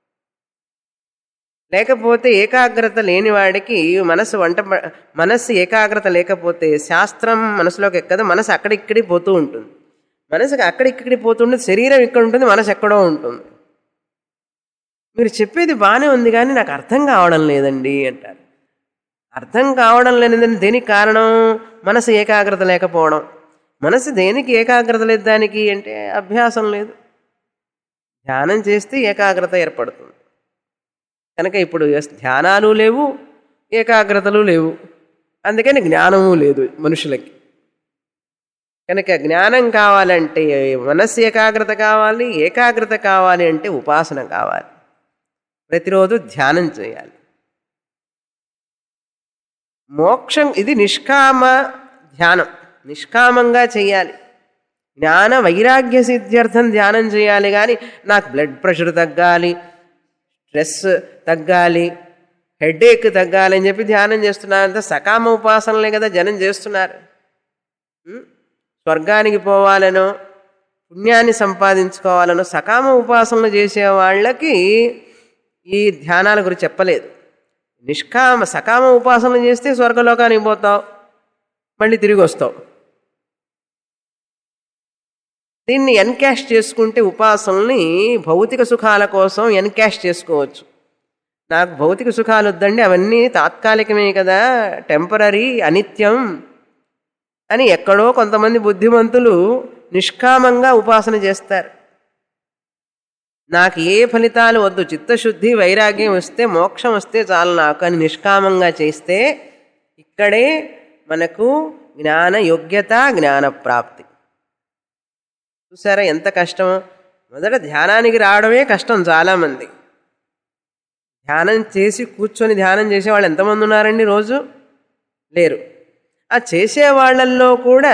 S1: లేకపోతే ఏకాగ్రత లేని వాడికి మనసు వంట మనస్సు ఏకాగ్రత లేకపోతే శాస్త్రం మనసులోకి ఎక్కదు మనసు అక్కడిక్కడి పోతూ ఉంటుంది మనసుకి అక్కడిక్కడి పోతుంటుంది శరీరం ఇక్కడ ఉంటుంది మనసు ఎక్కడో ఉంటుంది మీరు చెప్పేది బాగానే ఉంది కానీ నాకు అర్థం కావడం లేదండి అంటారు అర్థం కావడం లేనిదని దేనికి కారణం మనసు ఏకాగ్రత లేకపోవడం మనసు దేనికి ఏకాగ్రత లేదు దానికి అంటే అభ్యాసం లేదు ధ్యానం చేస్తే ఏకాగ్రత ఏర్పడుతుంది కనుక ఇప్పుడు ధ్యానాలు లేవు ఏకాగ్రతలు లేవు అందుకని జ్ఞానము లేదు మనుషులకి కనుక జ్ఞానం కావాలంటే మనస్సు ఏకాగ్రత కావాలి ఏకాగ్రత కావాలి అంటే ఉపాసన కావాలి ప్రతిరోజు ధ్యానం చేయాలి మోక్షం ఇది నిష్కామ ధ్యానం నిష్కామంగా చేయాలి జ్ఞాన వైరాగ్య సిద్ధ్యర్థం ధ్యానం చేయాలి కానీ నాకు బ్లడ్ ప్రెషర్ తగ్గాలి స్ట్రెస్ తగ్గాలి హెడేక్ తగ్గాలి అని చెప్పి ధ్యానం చేస్తున్నారు అంతా సకామ ఉపాసనలే కదా జనం చేస్తున్నారు ఉం? స్వర్గానికి పోవాలనో పుణ్యాన్ని సంపాదించుకోవాలనో సకామ ఉపాసనలు చేసే వాళ్ళకి ఈ ధ్యానాల గురించి చెప్పలేదు నిష్కామ సకామ ఉపాసన చేస్తే స్వర్గలోకానికి పోతావు మళ్ళీ తిరిగి వస్తావు దీన్ని ఎన్కాష్ చేసుకుంటే ఉపాసనల్ని భౌతిక సుఖాల కోసం ఎన్కాష్ చేసుకోవచ్చు నాకు భౌతిక సుఖాలు వద్దండి అవన్నీ తాత్కాలికమే కదా టెంపరీ అనిత్యం అని ఎక్కడో కొంతమంది బుద్ధిమంతులు నిష్కామంగా ఉపాసన చేస్తారు నాకు ఏ ఫలితాలు వద్దు చిత్తశుద్ధి వైరాగ్యం వస్తే మోక్షం వస్తే చాలు నాకు అని నిష్కామంగా చేస్తే ఇక్కడే మనకు జ్ఞాన యోగ్యత జ్ఞాన ప్రాప్తి చూసారా ఎంత కష్టం మొదట ధ్యానానికి రావడమే కష్టం చాలామంది ధ్యానం చేసి కూర్చొని ధ్యానం చేసేవాళ్ళు ఎంతమంది ఉన్నారండి రోజు లేరు ఆ చేసే వాళ్ళల్లో కూడా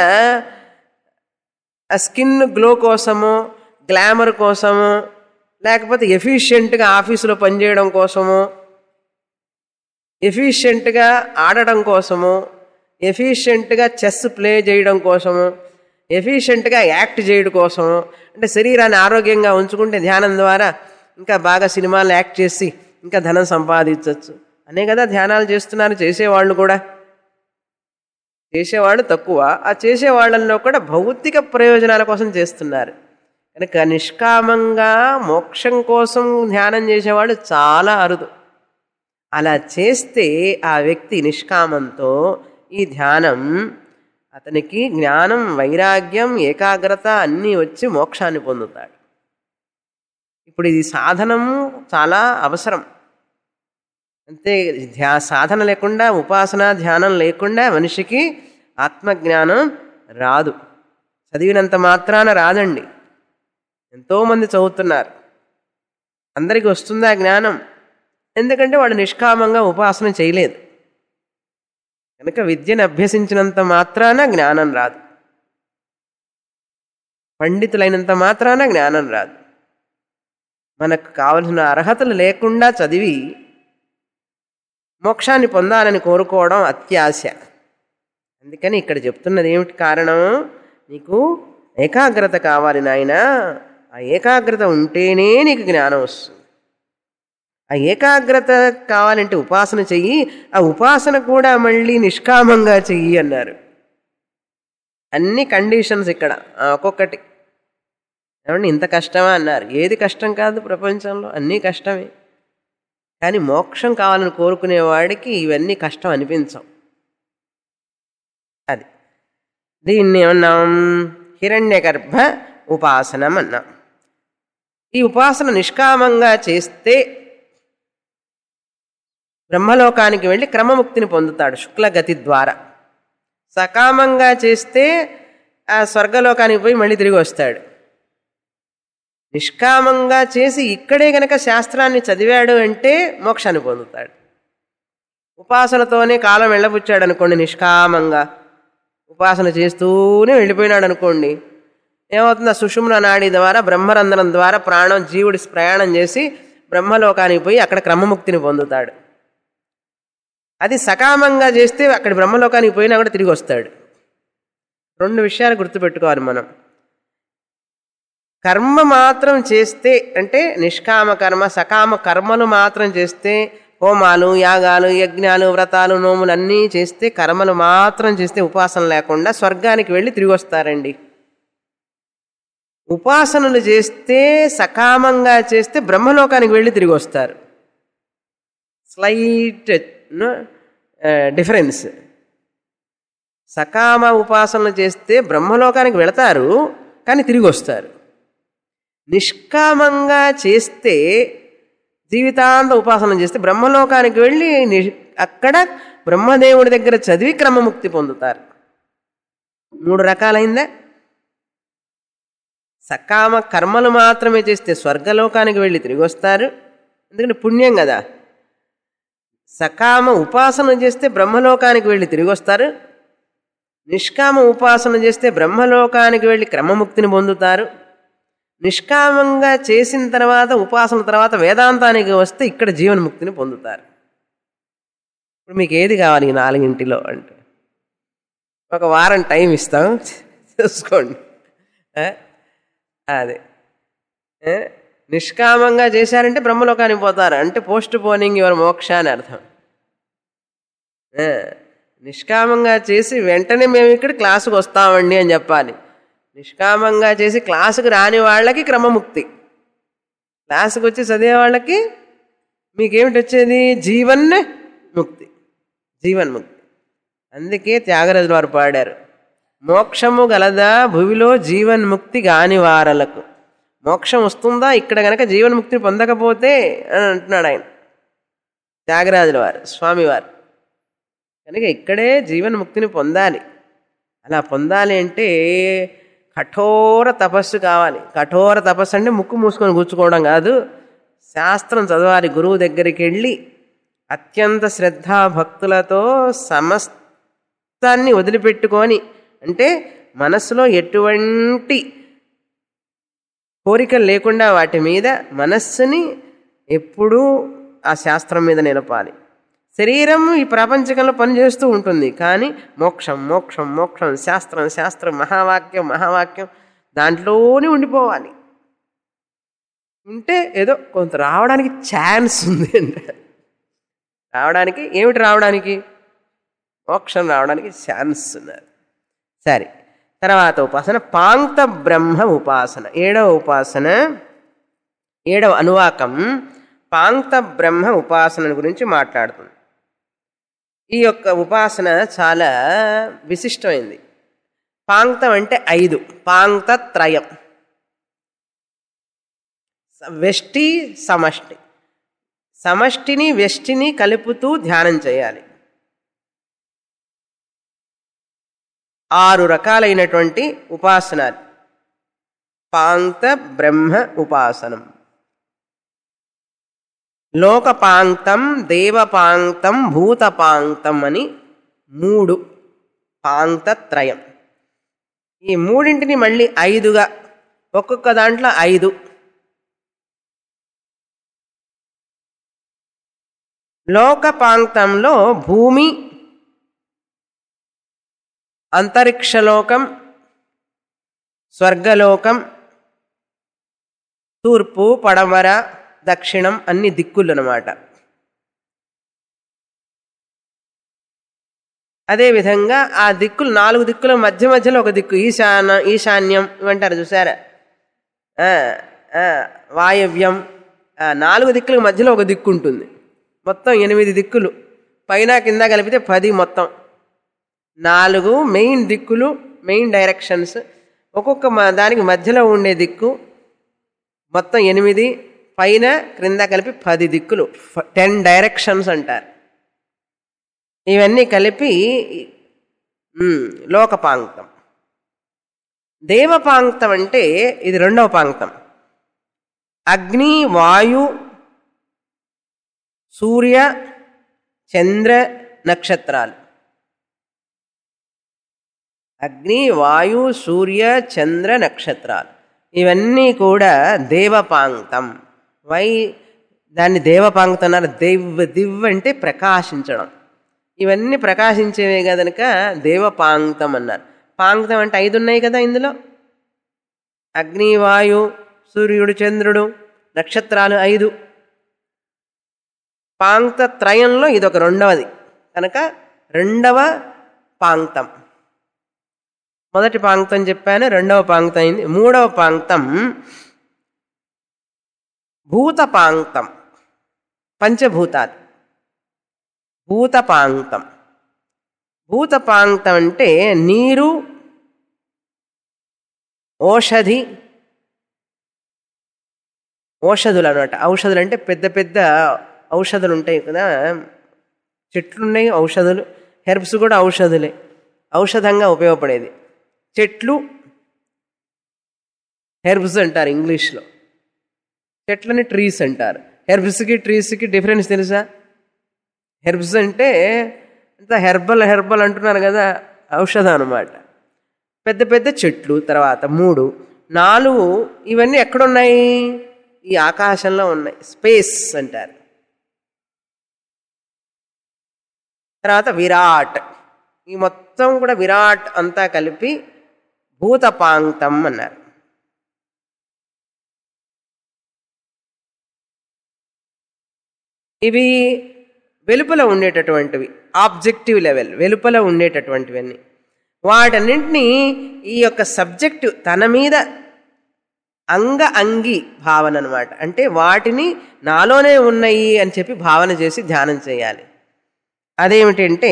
S1: ఆ స్కిన్ గ్లో కోసమో గ్లామర్ కోసమో లేకపోతే ఎఫిషియెంట్గా ఆఫీసులో పనిచేయడం కోసమో ఎఫిషియెంట్గా ఆడటం కోసమో ఎఫిషియెంట్గా చెస్ ప్లే చేయడం కోసము ఎఫిషియెంట్గా యాక్ట్ చేయడం కోసము అంటే శరీరాన్ని ఆరోగ్యంగా ఉంచుకుంటే ధ్యానం ద్వారా ఇంకా బాగా సినిమాలు యాక్ట్ చేసి ఇంకా ధనం సంపాదించవచ్చు అనే కదా ధ్యానాలు చేస్తున్నారు చేసేవాళ్ళు కూడా చేసేవాళ్ళు తక్కువ ఆ చేసేవాళ్ళల్లో కూడా భౌతిక ప్రయోజనాల కోసం చేస్తున్నారు కనుక నిష్కామంగా మోక్షం కోసం ధ్యానం చేసేవాళ్ళు చాలా అరుదు అలా చేస్తే ఆ వ్యక్తి నిష్కామంతో ఈ ధ్యానం అతనికి జ్ఞానం వైరాగ్యం ఏకాగ్రత అన్నీ వచ్చి మోక్షాన్ని పొందుతాడు ఇప్పుడు ఇది సాధనము చాలా అవసరం అంతే ధ్యా సాధన లేకుండా ఉపాసన ధ్యానం లేకుండా మనిషికి ఆత్మజ్ఞానం రాదు చదివినంత మాత్రాన రాదండి ఎంతోమంది చదువుతున్నారు అందరికీ వస్తుందా జ్ఞానం ఎందుకంటే వాడు నిష్కామంగా ఉపాసన చేయలేదు కనుక విద్యను అభ్యసించినంత మాత్రాన జ్ఞానం రాదు పండితులైనంత మాత్రాన జ్ఞానం రాదు మనకు కావలసిన అర్హతలు లేకుండా చదివి మోక్షాన్ని పొందాలని కోరుకోవడం అత్యాశ అందుకని ఇక్కడ చెప్తున్నది ఏమిటి కారణం నీకు ఏకాగ్రత కావాలి నాయన ఆ ఏకాగ్రత ఉంటేనే నీకు జ్ఞానం వస్తుంది ఆ ఏకాగ్రత కావాలంటే ఉపాసన చెయ్యి ఆ ఉపాసన కూడా మళ్ళీ నిష్కామంగా చెయ్యి అన్నారు అన్ని కండిషన్స్ ఇక్కడ ఆ ఒక్కొక్కటి ఏమండి ఇంత కష్టమా అన్నారు ఏది కష్టం కాదు ప్రపంచంలో అన్నీ కష్టమే కానీ మోక్షం కావాలని కోరుకునే వాడికి ఇవన్నీ కష్టం అనిపించవు అది దీన్ని ఏమన్నాం హిరణ్యగర్భ ఉపాసనం అన్నాం ఈ ఉపాసన నిష్కామంగా చేస్తే బ్రహ్మలోకానికి వెళ్ళి క్రమముక్తిని పొందుతాడు శుక్లగతి ద్వారా సకామంగా చేస్తే ఆ స్వర్గలోకానికి పోయి మళ్ళీ తిరిగి వస్తాడు నిష్కామంగా చేసి ఇక్కడే గనక శాస్త్రాన్ని చదివాడు అంటే మోక్షాన్ని పొందుతాడు ఉపాసనతోనే కాలం వెళ్ళబుచ్చాడు అనుకోండి నిష్కామంగా ఉపాసన చేస్తూనే వెళ్ళిపోయినాడు అనుకోండి ఏమవుతుంది ఆ సుషుమ్న నాడి ద్వారా బ్రహ్మరంధ్రం ద్వారా ప్రాణం జీవుడి ప్రయాణం చేసి బ్రహ్మలోకానికి పోయి అక్కడ క్రమముక్తిని పొందుతాడు అది సకామంగా చేస్తే అక్కడ బ్రహ్మలోకానికి పోయినా కూడా తిరిగి వస్తాడు రెండు విషయాలు గుర్తుపెట్టుకోవాలి మనం కర్మ మాత్రం చేస్తే అంటే నిష్కామ కర్మ సకామ కర్మలు మాత్రం చేస్తే హోమాలు యాగాలు యజ్ఞాలు వ్రతాలు నోములు అన్నీ చేస్తే కర్మలు మాత్రం చేస్తే ఉపాసన లేకుండా స్వర్గానికి వెళ్ళి తిరిగి వస్తారండి ఉపాసనలు చేస్తే సకామంగా చేస్తే బ్రహ్మలోకానికి వెళ్ళి తిరిగి వస్తారు స్లైట్ డిఫరెన్స్ సకామ ఉపాసనలు చేస్తే బ్రహ్మలోకానికి వెళతారు కానీ తిరిగి వస్తారు నిష్కామంగా చేస్తే జీవితాంత ఉపాసన చేస్తే బ్రహ్మలోకానికి వెళ్ళి ని- అక్కడ బ్రహ్మదేవుడి దగ్గర చదివి క్రమముక్తి పొందుతారు మూడు రకాలైందా సకామ కర్మలు మాత్రమే చేస్తే స్వర్గలోకానికి వెళ్ళి తిరిగి వస్తారు ఎందుకంటే పుణ్యం కదా సకామ ఉపాసన చేస్తే బ్రహ్మలోకానికి వెళ్ళి తిరిగి వస్తారు నిష్కామ ఉపాసన చేస్తే బ్రహ్మలోకానికి వెళ్ళి క్రమముక్తిని పొందుతారు నిష్కామంగా చేసిన తర్వాత ఉపాసన తర్వాత వేదాంతానికి వస్తే ఇక్కడ జీవన్ముక్తిని పొందుతారు ఇప్పుడు మీకు ఏది కావాలి ఈ నాలుగింటిలో అంటే ఒక వారం టైం ఇస్తాం చూసుకోండి ఆ? అదే ఏ? నిష్కామంగా చేశారంటే బ్రహ్మలోకానికి పోతారు అంటే పోస్ట్ పోనింగ్ యువర్ మోక్ష అని అర్థం ఆ, నిష్కామంగా చేసి వెంటనే మేము ఇక్కడ క్లాసుకు వస్తామండి అని చెప్పాలి నిష్కామంగా చేసి క్లాసుకు రాని వాళ్ళకి క్రమముక్తి క్లాసుకు వచ్చి చదివే వాళ్ళకి మీకేమిటి వచ్చేది జీవన్ ముక్తి జీవన్ముక్తి అందుకే త్యాగరాజుల వారు పాడారు మోక్షము గలదా భువిలో జీవన్ముక్తి కాని వారలకు మోక్షం వస్తుందా ఇక్కడ గనక జీవన్ముక్తిని పొందకపోతే అని అంటున్నాడు ఆయన త్యాగరాజుల వారు స్వామివారు కనుక ఇక్కడే జీవన్ముక్తిని పొందాలి అలా పొందాలి అంటే కఠోర తపస్సు కావాలి కఠోర తపస్సు అంటే ముక్కు మూసుకొని కూర్చుకోవడం కాదు శాస్త్రం చదవాలి గురువు దగ్గరికి వెళ్ళి అత్యంత శ్రద్ధాభక్తులతో సమస్తాన్ని వదిలిపెట్టుకొని అంటే మనస్సులో ఎటువంటి కోరికలు లేకుండా వాటి మీద మనస్సుని ఎప్పుడూ ఆ శాస్త్రం మీద నిలపాలి శరీరం ఈ ప్రపంచకంలో పనిచేస్తూ ఉంటుంది కానీ మోక్షం మోక్షం మోక్షం శాస్త్రం శాస్త్రం మహావాక్యం మహావాక్యం దాంట్లోనే ఉండిపోవాలి ఉంటే ఏదో కొంత రావడానికి ఛాన్స్ ఉంది అంటే రావడానికి ఏమిటి రావడానికి మోక్షం రావడానికి ఛాన్స్ ఉన్నది సరే తర్వాత ఉపాసన పాంక్త బ్రహ్మ ఉపాసన ఏడవ ఉపాసన ఏడవ అనువాకం పాంక్త బ్రహ్మ ఉపాసన గురించి మాట్లాడుతుంది ఈ యొక్క ఉపాసన చాలా విశిష్టమైంది పాంక్తం అంటే ఐదు పాంక్త త్రయం వెష్టి సమష్టి సమష్టిని వెష్టిని కలుపుతూ ధ్యానం చేయాలి ఆరు రకాలైనటువంటి ఉపాసనాలు పాంక్త బ్రహ్మ ఉపాసనం లోకపాంక్తం దేవపాంక్తం భూతపాంక్తం అని మూడు పాంక్తత్రయం ఈ మూడింటిని మళ్ళీ ఐదుగా ఒక్కొక్క దాంట్లో ఐదు లోకపాంక్తంలో భూమి అంతరిక్షలోకం స్వర్గలోకం తూర్పు పడమర దక్షిణం అన్ని దిక్కులు అనమాట అదేవిధంగా ఆ దిక్కులు నాలుగు దిక్కుల మధ్య మధ్యలో ఒక దిక్కు ఈశాన ఈశాన్యం ఇవంటారు చూసారా ఆ, ఆ, వాయవ్యం ఆ, నాలుగు దిక్కుల మధ్యలో ఒక దిక్కు ఉంటుంది మొత్తం ఎనిమిది దిక్కులు పైన కింద కలిపితే పది మొత్తం నాలుగు మెయిన్ దిక్కులు మెయిన్ డైరెక్షన్స్ ఒక్కొక్క మ- దానికి మధ్యలో ఉండే దిక్కు మొత్తం ఎనిమిది పైన క్రింద కలిపి పది దిక్కులు టెన్ డైరెక్షన్స్ అంటారు ఇవన్నీ కలిపి ఉమ్, లోకపాంక్తం దేవపాంక్తం అంటే ఇది రెండవ పాంక్తం అగ్ని వాయు సూర్య చంద్ర నక్షత్రాలు అగ్ని వాయు సూర్య చంద్ర నక్షత్రాలు ఇవన్నీ కూడా దేవపాంక్తం వై దాన్ని దేవపాంక్తం అన్నారు దివ్ దివ్ అంటే ప్రకాశించడం ఇవన్నీ ప్రకాశించేవే కనుక దేవపాంక్తం అన్నారు పాంక్తం అంటే ఐదు ఉన్నాయి కదా ఇందులో అగ్ని వాయు సూర్యుడు చంద్రుడు నక్షత్రాలు ఐదు పాంక్త త్రయంలో ఇదొక రెండవది కనుక రెండవ పాంక్తం మొదటి పాంక్తం చెప్పాను రెండవ పాంక్తం అయింది మూడవ పాంక్తం భూతపాంక్తం పంచభూతాలు భూతపాంక్తం భూతపాంక్తం అంటే నీరు ఓషధి ఔషధులు అనమాట ఔషధులు అంటే పెద్ద పెద్ద ఔషధులు ఉంటాయి కదా చెట్లు ఉన్నాయి ఔషధులు హెర్బ్స్ కూడా ఔషధులే ఔషధంగా ఉపయోగపడేది చెట్లు హెర్బ్స్ అంటారు ఇంగ్లీష్లో చెట్లని ట్రీస్ అంటారు హెర్బ్స్కి ట్రీస్కి డిఫరెన్స్ తెలుసా హెర్బ్స్ అంటే అంత హెర్బల్ హెర్బల్ అంటున్నారు కదా ఔషధం అనమాట పెద్ద పెద్ద చెట్లు తర్వాత మూడు నాలుగు ఇవన్నీ ఎక్కడున్నాయి ఈ ఆకాశంలో ఉన్నాయి స్పేస్ అంటారు తర్వాత విరాట్ ఈ మొత్తం కూడా విరాట్ అంతా కలిపి భూతపాంక్తం అన్నారు ఇవి వెలుపల ఉండేటటువంటివి ఆబ్జెక్టివ్ లెవెల్ వెలుపల ఉండేటటువంటివన్నీ వాటన్నింటినీ ఈ యొక్క సబ్జెక్టు తన మీద అంగ అంగి భావన అనమాట అంటే వాటిని నాలోనే ఉన్నాయి అని చెప్పి భావన చేసి ధ్యానం చేయాలి అదేమిటంటే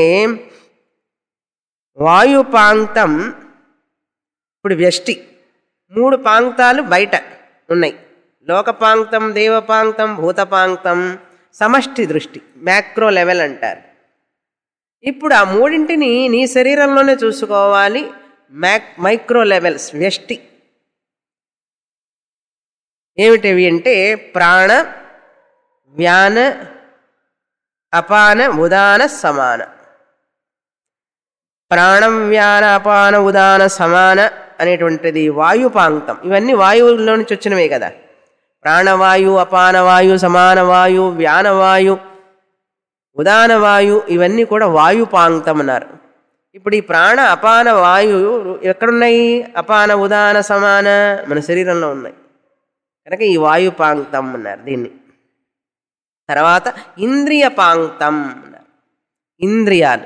S1: వాయుపాంక్తం ఇప్పుడు వ్యష్టి మూడు పాంక్తాలు బయట ఉన్నాయి లోకపాంక్తం దేవపాంక్తం భూతపాంక్తం సమష్టి దృష్టి మ్యాక్రో లెవెల్ అంటారు ఇప్పుడు ఆ మూడింటిని నీ శరీరంలోనే చూసుకోవాలి మ్యాక్ మైక్రో లెవెల్స్ వ్యష్టి ఏమిటివి అంటే ప్రాణ వ్యాన అపాన ఉదాన సమాన ప్రాణం వ్యాన అపాన ఉదాన సమాన అనేటువంటిది వాయుపాంక్తం ఇవన్నీ వాయువులో నుంచి వచ్చినవే కదా ప్రాణవాయు అపానవాయు సమానవాయు వ్యానవాయు ఉదానవాయు ఇవన్నీ కూడా వాయుపాంక్తం అన్నారు ఇప్పుడు ఈ ప్రాణ అపాన వాయు ఎక్కడున్నాయి అపాన ఉదాన సమాన మన శరీరంలో ఉన్నాయి కనుక ఈ వాయుపాంక్తం అన్నారు దీన్ని తర్వాత ఇంద్రియ పాంక్తం అన్నారు ఇంద్రియాలు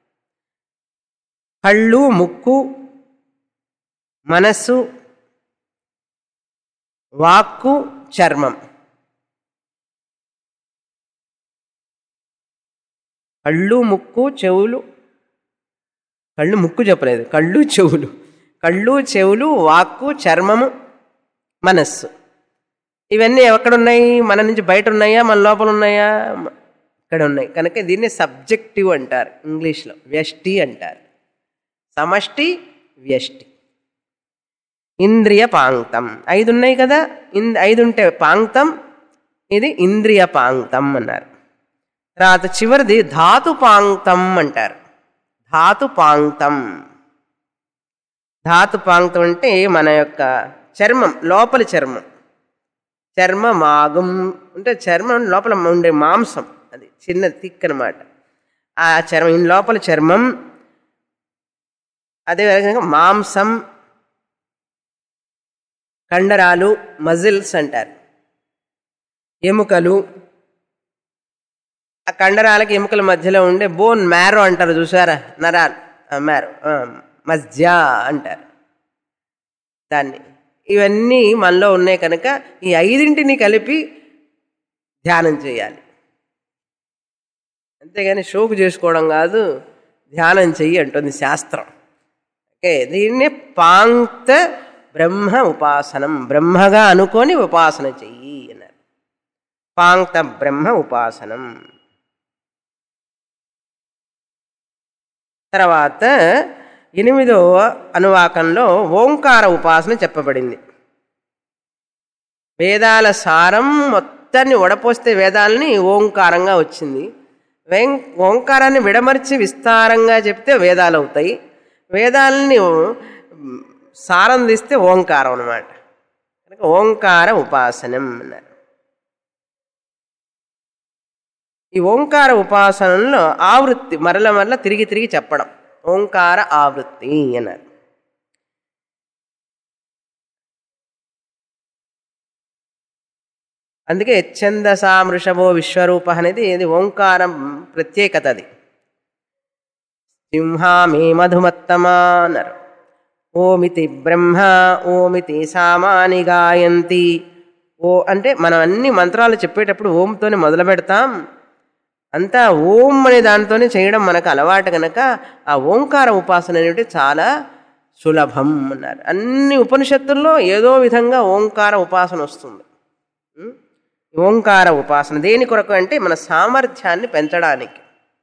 S1: కళ్ళు ముక్కు మనస్సు వాక్కు చర్మం కళ్ళు ముక్కు చెవులు కళ్ళు ముక్కు చెప్పలేదు కళ్ళు చెవులు కళ్ళు చెవులు వాక్కు చర్మము మనస్సు ఇవన్నీ ఎక్కడున్నాయి మన నుంచి బయట ఉన్నాయా మన లోపల ఉన్నాయా ఇక్కడ ఉన్నాయి కనుక దీన్ని సబ్జెక్టివ్ అంటారు ఇంగ్లీష్లో వ్యష్టి అంటారు సమష్టి వ్యష్టి ఇంద్రియ పాంక్తం ఐదు ఉన్నాయి కదా ఇన్ ఐదు ఉంటే పాంక్తం ఇది ఇంద్రియ పాంక్తం అన్నారు తర్వాత చివరిది ధాతు పాంక్తం అంటారు ధాతు పాంక్తం ధాతు పాంక్తం అంటే మన యొక్క చర్మం లోపలి చర్మం చర్మ మాగం అంటే చర్మం లోపల ఉండే మాంసం అది చిన్న థిక్ అనమాట ఆ చర్మం ఈ లోపల చర్మం అదే విధంగా మాంసం కండరాలు మజిల్స్ అంటారు ఎముకలు ఆ కండరాలకి ఎముకల మధ్యలో ఉండే బోన్ మ్యారో అంటారు చూసారా నరాలు మ్యారో మధ్య అంటారు దాన్ని ఇవన్నీ మనలో ఉన్నాయి కనుక ఈ ఐదింటిని కలిపి ధ్యానం చేయాలి అంతేగాని షోకు చేసుకోవడం కాదు ధ్యానం చెయ్యి అంటుంది శాస్త్రం ఓకే దీన్ని పాంక్త బ్రహ్మ ఉపాసనం బ్రహ్మగా అనుకొని ఉపాసన చెయ్యి అన్నారు పాంక్త బ్రహ్మ ఉపాసనం తర్వాత ఎనిమిదవ అనువాకంలో ఓంకార ఉపాసన చెప్పబడింది వేదాల సారం మొత్తాన్ని వడపోస్తే వేదాలని ఓంకారంగా వచ్చింది వేం ఓంకారాన్ని విడమర్చి విస్తారంగా చెప్తే వేదాలు అవుతాయి వేదాలని సారం తీస్తే ఓంకారం అనమాట కనుక ఓంకార ఉపాసనం అన్నారు ఈ ఓంకార ఉపాసనలో ఆవృత్తి మరల మరల తిరిగి తిరిగి చెప్పడం ఓంకార ఆవృత్తి అన్నారు అందుకే ఛందసామృషభో విశ్వరూప అనేది ఇది ఓంకారం ప్రత్యేకత అది సింహామే మధుమత్తమా అన్నారు ఓమితి బ్రహ్మ ఓమితి సామాని గాయంతి ఓ అంటే మనం అన్ని మంత్రాలు చెప్పేటప్పుడు ఓంతోనే మొదలు పెడతాం అంతా ఓం అనే దాంతోనే చేయడం మనకు అలవాటు కనుక ఆ ఓంకార ఉపాసన అనేవి చాలా సులభం అన్నారు అన్ని ఉపనిషత్తుల్లో ఏదో విధంగా ఓంకార ఉపాసన వస్తుంది ఉం? ఓంకార ఉపాసన దేని కొరకు అంటే మన సామర్థ్యాన్ని పెంచడానికి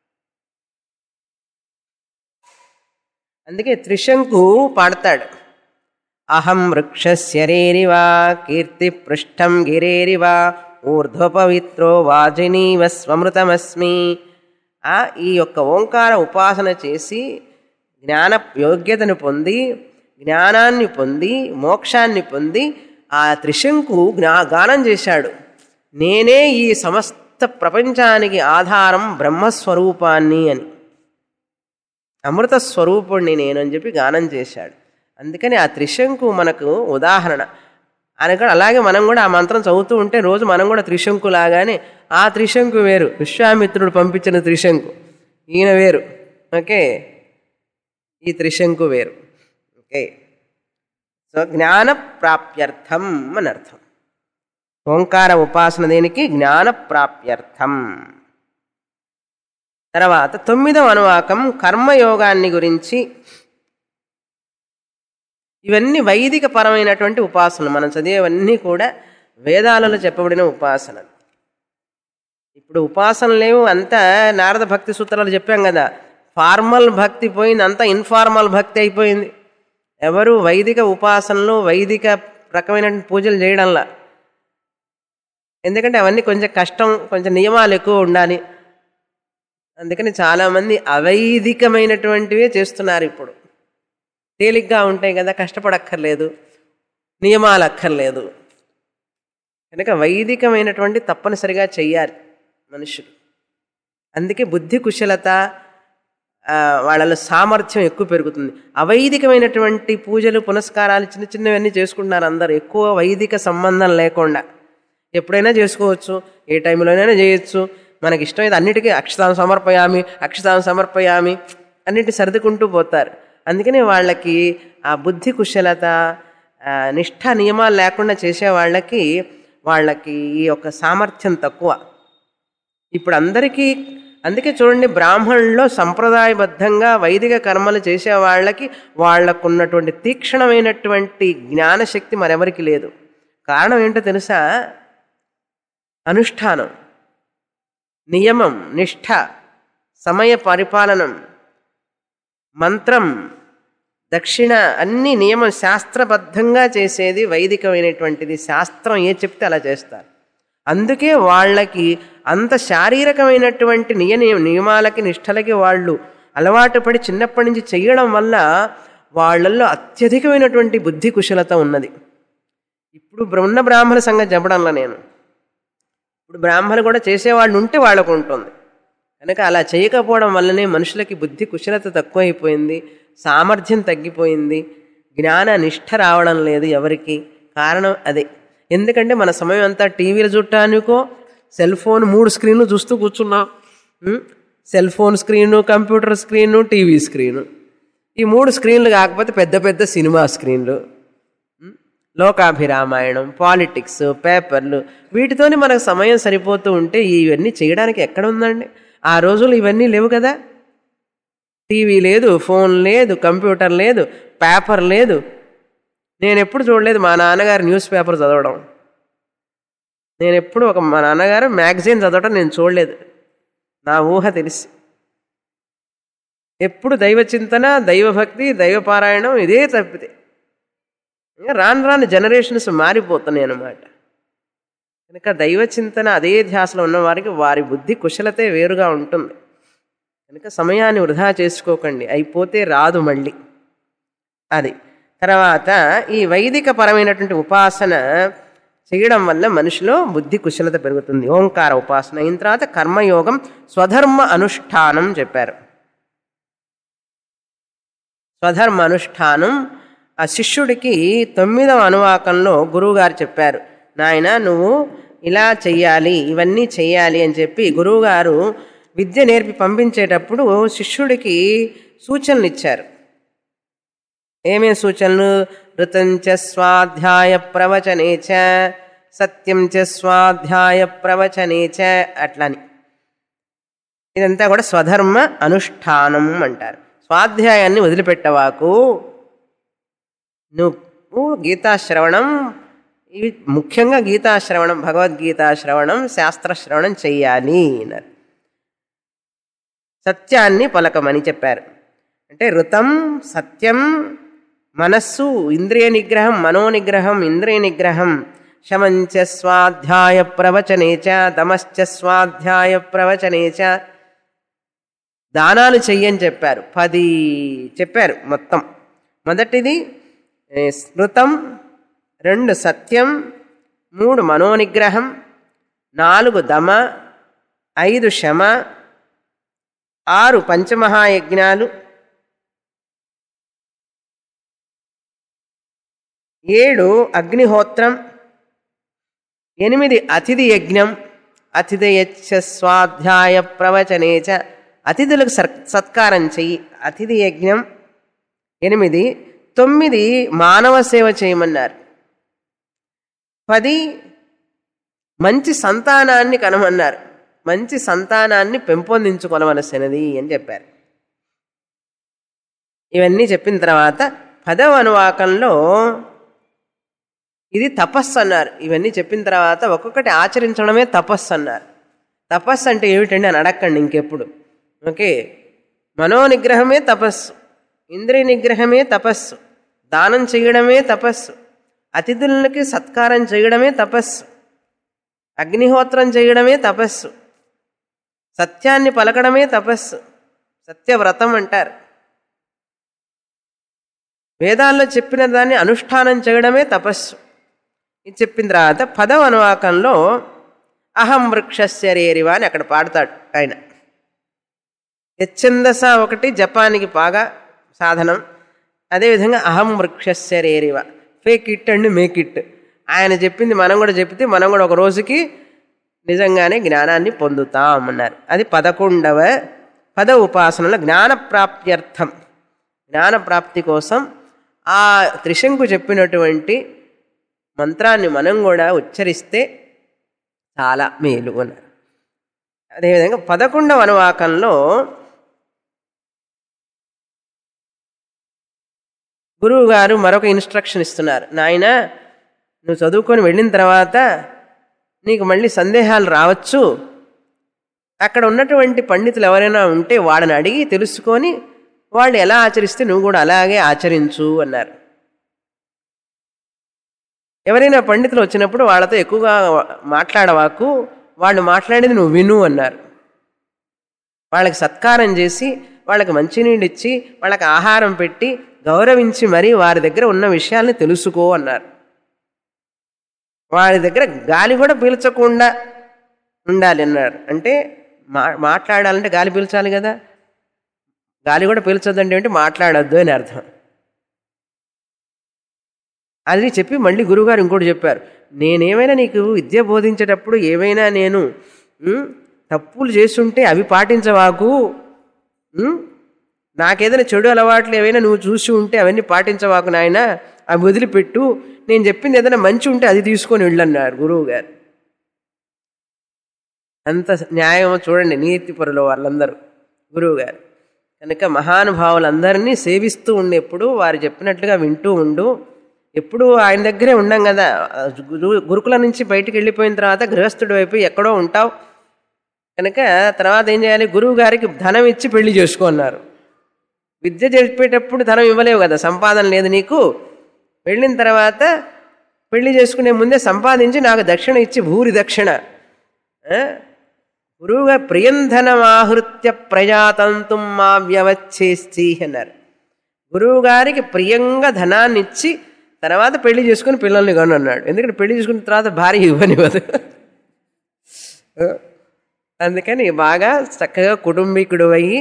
S1: అందుకే త్రిశంకు పాడతాడు అహం వృక్షస్యరేరివా కీర్తి పృష్టం గిరేరివా ఊర్ధ్వపవిత్రో వాజినీవ స్వమృతమస్మి ఆ ఈ యొక్క ఓంకార ఉపాసన చేసి జ్ఞాన యోగ్యతను పొంది జ్ఞానాన్ని పొంది మోక్షాన్ని పొంది ఆ త్రిశంకు జ్ఞా గానం చేశాడు నేనే ఈ సమస్త ప్రపంచానికి ఆధారం బ్రహ్మస్వరూపాన్ని అని అమృత స్వరూపుణ్ణి నేను అని చెప్పి గానం చేశాడు అందుకని ఆ త్రిశంకు మనకు ఉదాహరణ అనగా అలాగే మనం కూడా ఆ మంత్రం చదువుతూ ఉంటే రోజు మనం కూడా త్రిశంకు లాగానే ఆ త్రిశంకు వేరు విశ్వామిత్రుడు పంపించిన త్రిశంకు ఈయన వేరు ఓకే ఈ త్రిశంకు వేరు ఓకే సో జ్ఞాన ప్రాప్త్యర్థం అని అర్థం ఓంకార ఉపాసన దేనికి జ్ఞాన ప్రాప్త్యర్థం తర్వాత తొమ్మిదవ అనువాకం కర్మయోగాన్ని గురించి ఇవన్నీ వైదిక పరమైనటువంటి ఉపాసనలు మనం చదివేవన్నీ కూడా వేదాలలో చెప్పబడిన ఉపాసనలు ఇప్పుడు ఉపాసనలేవు అంతా నారద భక్తి సూత్రాలు చెప్పాం కదా ఫార్మల్ భక్తి పోయింది అంతా ఇన్ఫార్మల్ భక్తి అయిపోయింది ఎవరు వైదిక ఉపాసనలు వైదిక రకమైన పూజలు చేయడంలా ఎందుకంటే అవన్నీ కొంచెం కష్టం కొంచెం నియమాలు ఎక్కువ ఉండాలి అందుకని చాలామంది అవైదికమైనటువంటివే చేస్తున్నారు ఇప్పుడు తేలిగ్గా ఉంటాయి కదా కష్టపడక్కర్లేదు నియమాలు అక్కర్లేదు కనుక వైదికమైనటువంటి తప్పనిసరిగా చెయ్యాలి మనుషులు అందుకే బుద్ధి కుశలత ఆ, వాళ్ళలో సామర్థ్యం ఎక్కువ పెరుగుతుంది అవైదికమైనటువంటి పూజలు పునస్కారాలు చిన్న చిన్నవన్నీ చేసుకుంటున్నారు అందరు ఎక్కువ వైదిక సంబంధం లేకుండా ఎప్పుడైనా చేసుకోవచ్చు ఏ టైంలోనైనా చేయొచ్చు మనకి ఇష్టమైతే అన్నిటికీ అక్షతాం సమర్పయామి అక్షతాం సమర్పయామి అన్నిటి సర్దుకుంటూ పోతారు అందుకని వాళ్ళకి ఆ బుద్ధి కుశలత ఆ, నిష్ఠ నియమాలు లేకుండా చేసే వాళ్ళకి వాళ్ళకి ఈ యొక్క సామర్థ్యం తక్కువ ఇప్పుడు అందరికీ అందుకే చూడండి బ్రాహ్మణుల్లో సంప్రదాయబద్ధంగా వైదిక కర్మలు చేసే వాళ్ళకి వాళ్ళకున్నటువంటి తీక్షణమైనటువంటి జ్ఞానశక్తి మరెవరికి లేదు కారణం ఏంటో తెలుసా అనుష్ఠానం నియమం నిష్ఠ సమయ పరిపాలనం మంత్రం దక్షిణ అన్ని నియమం శాస్త్రబద్ధంగా చేసేది వైదికమైనటువంటిది శాస్త్రం ఏ చెప్తే అలా చేస్తారు అందుకే వాళ్ళకి అంత శారీరకమైనటువంటి నియ నియమాలకి నిష్టలకి వాళ్ళు అలవాటు పడి చిన్నప్పటి నుంచి చేయడం వల్ల వాళ్ళల్లో అత్యధికమైనటువంటి బుద్ధి కుశలత ఉన్నది ఇప్పుడు బ్రహ్మ బ్రాహ్మణ సంగతి చెప్పడంలో నేను ఇప్పుడు బ్రాహ్మణులు కూడా చేసేవాళ్ళు ఉంటే వాళ్ళకు ఉంటుంది కనుక అలా చేయకపోవడం వల్లనే మనుషులకి బుద్ధి కుశలత తక్కువైపోయింది సామర్థ్యం తగ్గిపోయింది జ్ఞాన నిష్ఠ రావడం లేదు ఎవరికి కారణం అదే ఎందుకంటే మన సమయం అంతా టీవీలు చూడటానికో సెల్ ఫోన్ మూడు స్క్రీన్లు చూస్తూ కూర్చున్నాం ఉం? Cell phone screen computer screen TV screen ఈ మూడు స్క్రీన్లు కాకపోతే పెద్ద పెద్ద సినిమా స్క్రీన్లు ఉం? లోకాభిరామాయణం పాలిటిక్స్ పేపర్లు వీటితోని మనకు సమయం సరిపోతూ ఉంటే ఇవన్నీ చేయడానికి ఎక్కడ ఉందండి ఆ రోజులు ఇవన్నీ లేవు కదా టీవీ లేదు ఫోన్ లేదు కంప్యూటర్ లేదు పేపర్ లేదు నేను ఎప్పుడు చూడలేదు మా నాన్నగారు న్యూస్ పేపర్ చదవడం నేను ఎప్పుడు ఒక మా నాన్నగారు మ్యాగజైన్ చదవడం నేను చూడలేదు నా ఊహ తెలిసి ఎప్పుడు దైవ చింతన దైవభక్తి దైవపారాయణం ఇదే తప్పితే ఇంకా రాను రాను జనరేషన్స్ మారిపోతున్నాయి అన్నమాట కనుక దైవ చింతన అదే ధ్యాసలో ఉన్న వారికి వారి బుద్ధి కుశలతే వేరుగా ఉంటుంది కనుక సమయాన్ని వృధా చేసుకోకండి అయిపోతే రాదు మళ్ళీ అది తర్వాత ఈ వైదిక పరమైనటువంటి ఉపాసన చేయడం వల్ల మనిషిలో బుద్ధి కుశలత పెరుగుతుంది ఓంకార ఉపాసన అయిన తర్వాత కర్మయోగం స్వధర్మ అనుష్ఠానం చెప్పారు స్వధర్మ అనుష్ఠానం ఆ శిష్యుడికి తొమ్మిదవ అనువాకంలో గురువుగారు చెప్పారు నాయన నువ్వు ఇలా చెయ్యాలి ఇవన్నీ చెయ్యాలి అని చెప్పి గురువుగారు విద్య నేర్పి పంపించేటప్పుడు శిష్యుడికి సూచనలు ఇచ్చారు ఏమేం సూచనలు ఋతం చ స్వాధ్యాయ ప్రవచనే చ సత్యం చ స్వాధ్యాయ ప్రవచనే చ అట్లని ఇదంతా కూడా స్వధర్మ అనుష్ఠానం అంటారు స్వాధ్యాయాన్ని వదిలిపెట్టవాకు నువ్వు గీతాశ్రవణం ఇవి ముఖ్యంగా గీతాశ్రవణం భగవద్గీతాశ్రవణం శాస్త్రశ్రవణం చెయ్యాలి అన్నారు సత్యాన్ని పలకమని చెప్పారు అంటే ఋతం సత్యం మనస్సు ఇంద్రియ నిగ్రహం మనో నిగ్రహం ఇంద్రియ నిగ్రహం శమంచ స్వాధ్యాయ ప్రవచనే చ దమశ్చ స్వాధ్యాయ ప్రవచనే చ దానాలు చెయ్యని చెప్పారు పది చెప్పారు మొత్తం మొదటిది ఏ, స్మృతం రెండు సత్యం మూడు మనోనిగ్రహం నాలుగు దమ ఐదు శమ ఆరు పంచమహాయజ్ఞాలు ఏడు అగ్నిహోత్రం ఎనిమిది అతిథి యజ్ఞం అతిథయచ్చ స్వాధ్యాయ ప్రవచనేచ అతిథులకు సర్ సత్కారం చెయ్యి అతిథి యజ్ఞం ఎనిమిది తొమ్మిది మానవ సేవ చేయమన్నారు పది మంచి సంతానాన్ని కనమన్నారు మంచి సంతానాన్ని పెంపొందించుకొనవలసినది అని చెప్పారు ఇవన్నీ చెప్పిన తర్వాత పదవ అనువాకంలో ఇది తపస్సు అన్నారు ఇవన్నీ చెప్పిన తర్వాత ఒక్కొక్కటి ఆచరించడమే తపస్సు అన్నారు తపస్సు అంటే ఏమిటండి అని అడగండి ఇంకెప్పుడు ఓకే మనోనిగ్రహమే తపస్సు ఇంద్రియ నిగ్రహమే తపస్సు దానం చేయడమే తపస్సు అతిథులకి సత్కారం చేయడమే తపస్సు అగ్నిహోత్రం చేయడమే తపస్సు సత్యాన్ని పలకడమే తపస్సు సత్యవ్రతం అంటారు వేదాల్లో చెప్పిన దాన్ని అనుష్ఠానం చేయడమే తపస్సు ఇది చెప్పిన తర్వాత పదవ అనువాకంలో అహం వృక్షస్య రేరివా అని అక్కడ పాడతాడు ఆయన యచ్ఛందస ఒకటి జపానికి బాగా సాధనం అదేవిధంగా అహం వృక్షస్య రేరివ fake it and make it ఆయన చెప్పింది మనం కూడా చెప్తే మనం కూడా ఒక రోజుకి నిజంగానే జ్ఞానాన్ని పొందుతాం అన్నారు అది పదకొండవ పద ఉపాసనలో జ్ఞాన ప్రాప్త్యర్థం జ్ఞాన ప్రాప్తి కోసం ఆ త్రిశంకు చెప్పినటువంటి మంత్రాన్ని మనం కూడా ఉచ్చరిస్తే చాలా మేలు అన్నారు అదేవిధంగా పదకొండవ అనువాకంలో గురువు గారు మరొక ఇన్స్ట్రక్షన్ ఇస్తున్నారు నాయన నువ్వు చదువుకొని వెళ్ళిన తర్వాత నీకు మళ్ళీ సందేహాలు రావచ్చు అక్కడ ఉన్నటువంటి పండితులు ఎవరైనా ఉంటే వాళ్ళని అడిగి తెలుసుకొని వాళ్ళు ఎలా ఆచరిస్తే నువ్వు కూడా అలాగే ఆచరించు అన్నారు ఎవరైనా పండితులు వచ్చినప్పుడు వాళ్ళతో ఎక్కువగా మాట్లాడవాకు వాళ్ళు మాట్లాడేది నువ్వు విను అన్నారు వాళ్ళకి సత్కారం చేసి వాళ్ళకి మంచినీళ్ళు ఇచ్చి వాళ్ళకి ఆహారం పెట్టి గౌరవించి మరీ వారి దగ్గర ఉన్న విషయాల్ని తెలుసుకో అన్నారు వారి దగ్గర గాలి కూడా పీల్చకుండా ఉండాలి అన్నారు అంటే మా మాట్లాడాలంటే గాలి పీల్చాలి కదా గాలి కూడా పీల్చొద్దంటే ఏంటి మాట్లాడొద్దు అని అర్థం అది చెప్పి మళ్ళీ గురువుగారు ఇంకోటి చెప్పారు నేనేమైనా నీకు విద్య బోధించేటప్పుడు ఏమైనా నేను ఉమ్, తప్పులు చేస్తుంటే అవి పాటించవాకు ఉమ్, నాకేదైనా చెడు అలవాట్లు ఏవైనా నువ్వు చూసి ఉంటే అవన్నీ పాటించవాకు నాయన అవి వదిలిపెట్టు నేను చెప్పింది ఏదైనా మంచి ఉంటే అది తీసుకొని వెళ్ళన్నారు గురువు గారు అంత న్యాయం చూడండి నీతిపరులు వాళ్ళందరూ గురువు గారు కనుక మహానుభావులందరినీ సేవిస్తూ ఉండి ఎప్పుడు వారు చెప్పినట్లుగా వింటూ ఉండు ఎప్పుడు ఆయన దగ్గరే ఉండం కదా గురు గురుకుల నుంచి బయటికి వెళ్ళిపోయిన తర్వాత గృహస్థుడి వైపు ఎక్కడో ఉంటావు కనుక తర్వాత ఏం చేయాలి గురువు గారికి ధనం ఇచ్చి పెళ్లి చేసుకో అన్నారు విద్య చెప్పేటప్పుడు ధనం ఇవ్వలేవు కదా సంపాదన లేదు నీకు వెళ్ళిన తర్వాత పెళ్లి చేసుకునే ముందే సంపాదించి నాకు దక్షిణ ఇచ్చి భూరి దక్షిణ ఆ? గురువుగా ప్రియంధనమాహృత్య ప్రజాతంతుం మా వ్యవచ్చేస్తి అన్నారు గురువు గారికి ప్రియంగా ధనాన్ని ఇచ్చి తర్వాత పెళ్లి చేసుకుని పిల్లల్ని కొను అన్నాడు ఎందుకంటే పెళ్లి చేసుకున్న తర్వాత భార్య ఇవ్వనివ్వదు అందుకని బాగా చక్కగా కుటుంబీకుడు అయ్యి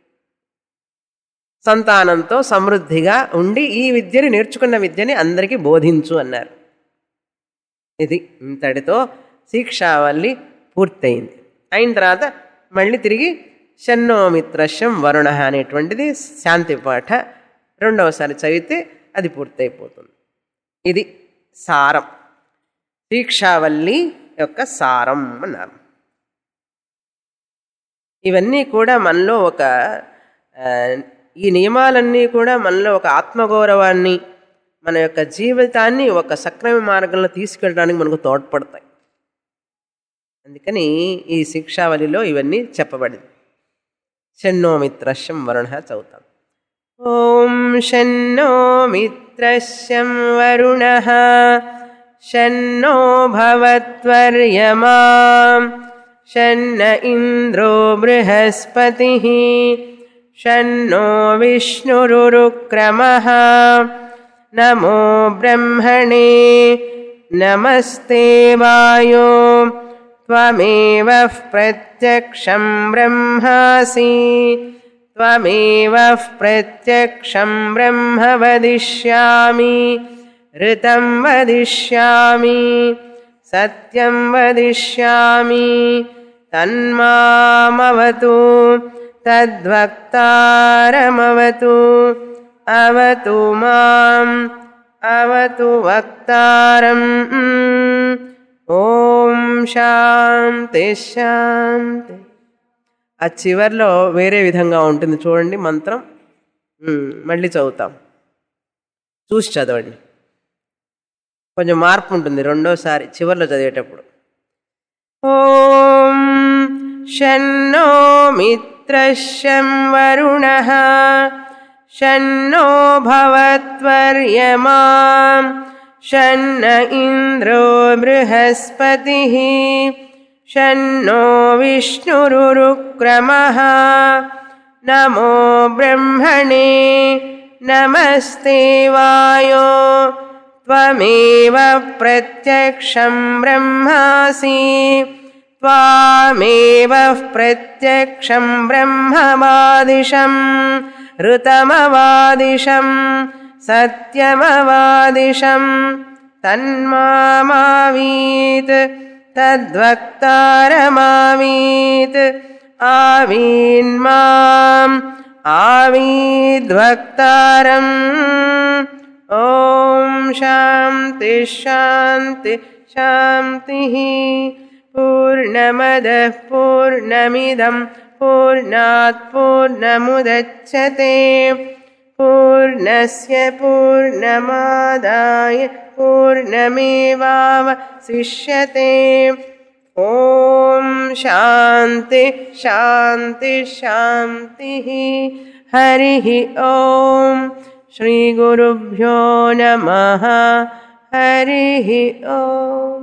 S1: సంతానంతో సమృద్ధిగా ఉండి ఈ విద్యని నేర్చుకున్న విద్యని అందరికీ బోధించు అన్నారు ఇది ఇంతటితో శిక్షావల్లి పూర్తయింది అయిన తర్వాత మళ్ళీ తిరిగి షన్నోమిత్రశం వరుణ అనేటువంటిది శాంతి పాఠ రెండవసారి చదివితే అది పూర్తయిపోతుంది ఇది సారం దీక్షావల్లి యొక్క సారం అన్నారు ఇవన్నీ కూడా మనలో ఒక ఆ, ఈ నియమాలన్నీ కూడా మనలో ఒక ఆత్మగౌరవాన్ని మన యొక్క జీవితాన్ని ఒక సక్రమ మార్గంలో తీసుకెళ్ళడానికి మనకు తోడ్పడతాయి అందుకని ఈ శిక్షావళిలో ఇవన్నీ చెప్పబడింది షన్నో మిత్రశం వరుణ చదువుతాం ఓం షన్నో మిత్రశం వరుణ షన్నో భవత్వర్యమా షన్న ఇంద్రో బృహస్పతి షన్నో విష్ణురుక్రమ నమో బ్రహ్మణే నమస్తే వాయో त्वमेव प्रत्यक्षं ब्रह्मासि त्वमेव प्रत्यक्षं ब्रह्म वदिष्यामि ऋतं वदिष्यामि सत्यं वदिष्यामि तन्मामवतु तद्वक्तारमवतु अवतु माम् अवतु वक्तारम् ఓం శాంతి శాంతి ఆ చివర్లో వేరే విధంగా ఉంటుంది చూడండి మంత్రం ఉమ్, మళ్ళీ చదువుతాం చూసి చదవండి కొంచెం మార్పు ఉంటుంది రెండోసారి చివర్లో చదివేటప్పుడు ఓం షన్నో మిత్రశం వరుణ షన్నో భవత్వర్యమా షన్న ఇంద్రో బృహస్పతి షన్నో విష్ణురుక్రమ నమో బ్రహ్మణే నమస్తే వాయో त्वमेव प्रत्यक्षं ब्रह्मासि त्वामेव प्रत्यक्षं ब्रह्मवादिशं ऋतमवादिशं सत्यमवादिशं तन्मामावीत् तद्वक्तारमावीत् आवीन्माम् आवीद्वक्तारम् ॐ शान्ति शान्ति शान्तिः पूर्णमदः पूर्णमिदं पूर्णात् पूर्णमुदच्छते पूर्णस्य पूर्णमादाय पूर्णमेवावशिष्यते ॐ शान्ति शान्ति शान्तिः हरिः ॐ श्रीगुरुभ्यो नमः हरिः ॐ